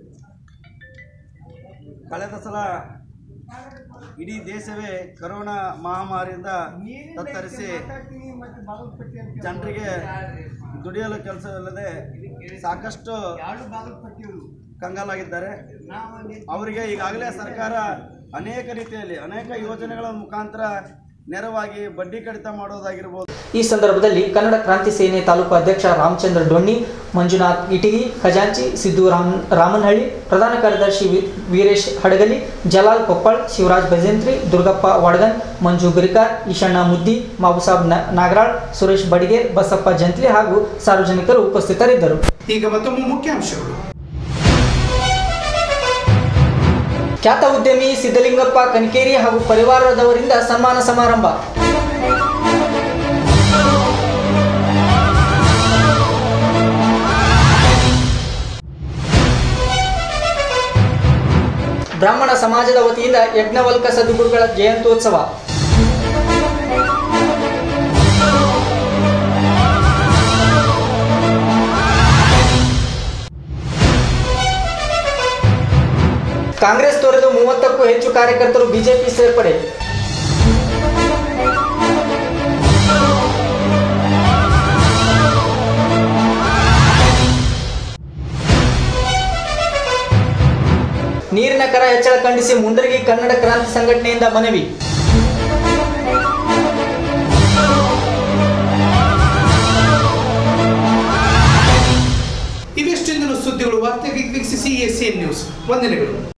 ಕಳೆದ ಸಲ ಇಡೀ ದೇಶವೇ ಕರೋನಾ ಮಹಾಮಾರಿಯಿಂದ ತತ್ತರಿಸಿ ಜನರಿಗೆ ದುಡಿಯಲು ಕೆಲಸವಿಲ್ಲದೆ ಸಾಕಷ್ಟು ಕಂಗಾಲಾಗಿದ್ದಾರೆ ಅವರಿಗೆ ಈಗಾಗಲೇ ಸರ್ಕಾರ ಅನೇಕ ರೀತಿಯಲ್ಲಿ ಅನೇಕ ಯೋಜನೆಗಳ ಮುಖಾಂತರ ನೇರವಾಗಿ ಬಡ್ಡಿ ಕಡಿತ ಮಾಡೋದಾಗಿರ್ಬೋದು ಈ ಸಂದರ್ಭದಲ್ಲಿ ಕನ್ನಡ ಕ್ರಾಂತಿ ಸೇನೆ ತಾಲೂಕು ಅಧ್ಯಕ್ಷ ರಾಮಚಂದ್ರ ಡೊಣ್ಣಿ ಮಂಜುನಾಥ್ ಇಟಗಿ ಖಜಾಂಚಿ ಸಿದ್ದು ರಾಮ್ ರಾಮನಹಳ್ಳಿ ಪ್ರಧಾನ ಕಾರ್ಯದರ್ಶಿ ವಿ- ವೀರೇಶ್ ಹಡಗಲಿ ಜಲಾಲ್ ಕೊಪ್ಪಳ್ ಶಿವರಾಜ್ ಭಜಂತ್ರಿ ದುರ್ಗಪ್ಪ ವಡಗನ್ ಮಂಜು ಗುರಿಕಾರ್ ಈಶಣ್ಣ ಮುದ್ದಿ ಮಾಬುಸಾಬ್ ನ- ನಾಗರಾಳ್ ಸುರೇಶ್ ಬಡಿಗೇರ್ ಬಸಪ್ಪ ಜಂತ್ಲಿ ಹಾಗೂ ಸಾರ್ವಜನಿಕರು ಉಪಸ್ಥಿತರಿದ್ದರು ಈಗ ಮತ್ತೊಮ್ಮೆ ಮುಖ್ಯಾಂಶಗಳು ಖ್ಯಾತ ಉದ್ಯಮಿ ಸಿದ್ದಲಿಂಗಪ್ಪ ಕನಕೇರಿ ಹಾಗೂ ಪರಿವಾರದವರಿಂದ ಸನ್ಮಾನ ಸಮಾರಂಭ ಬ್ರಾಹ್ಮಣ ಸಮಾಜದ ವತಿಯಿಂದ ಯಜ್ಞವಲ್ಕ ಸದ್ಗುರುಗಳ ಜಯಂತ್ಯೋತ್ಸವ ಕಾಂಗ್ರೆಸ್ ತೊರೆದು ಮೂವತ್ತಕ್ಕೂ ಹೆಚ್ಚು ಕಾರ್ಯಕರ್ತರು ಬಿಜೆಪಿ ಸೇರ್ಪಡೆ ನೀರಿನ ಕರ ಹೆಚ್ಚಳ ಖಂಡಿಸಿ ಮುಂಡರಗಿ ಕನ್ನಡ ಕ್ರಾಂತಿ ಸಂಘಟನೆಯಿಂದ ಮನವಿ ಇವೆಷ್ಟು ಇಂದಿನ ಸುದ್ದಿಗಳು ವಾರ್ತೆಗೆ ವೀಕ್ಷಿಸಿ ಎಸ್ ನ್ಯೂಸ್ ವಂದನೆಗಳು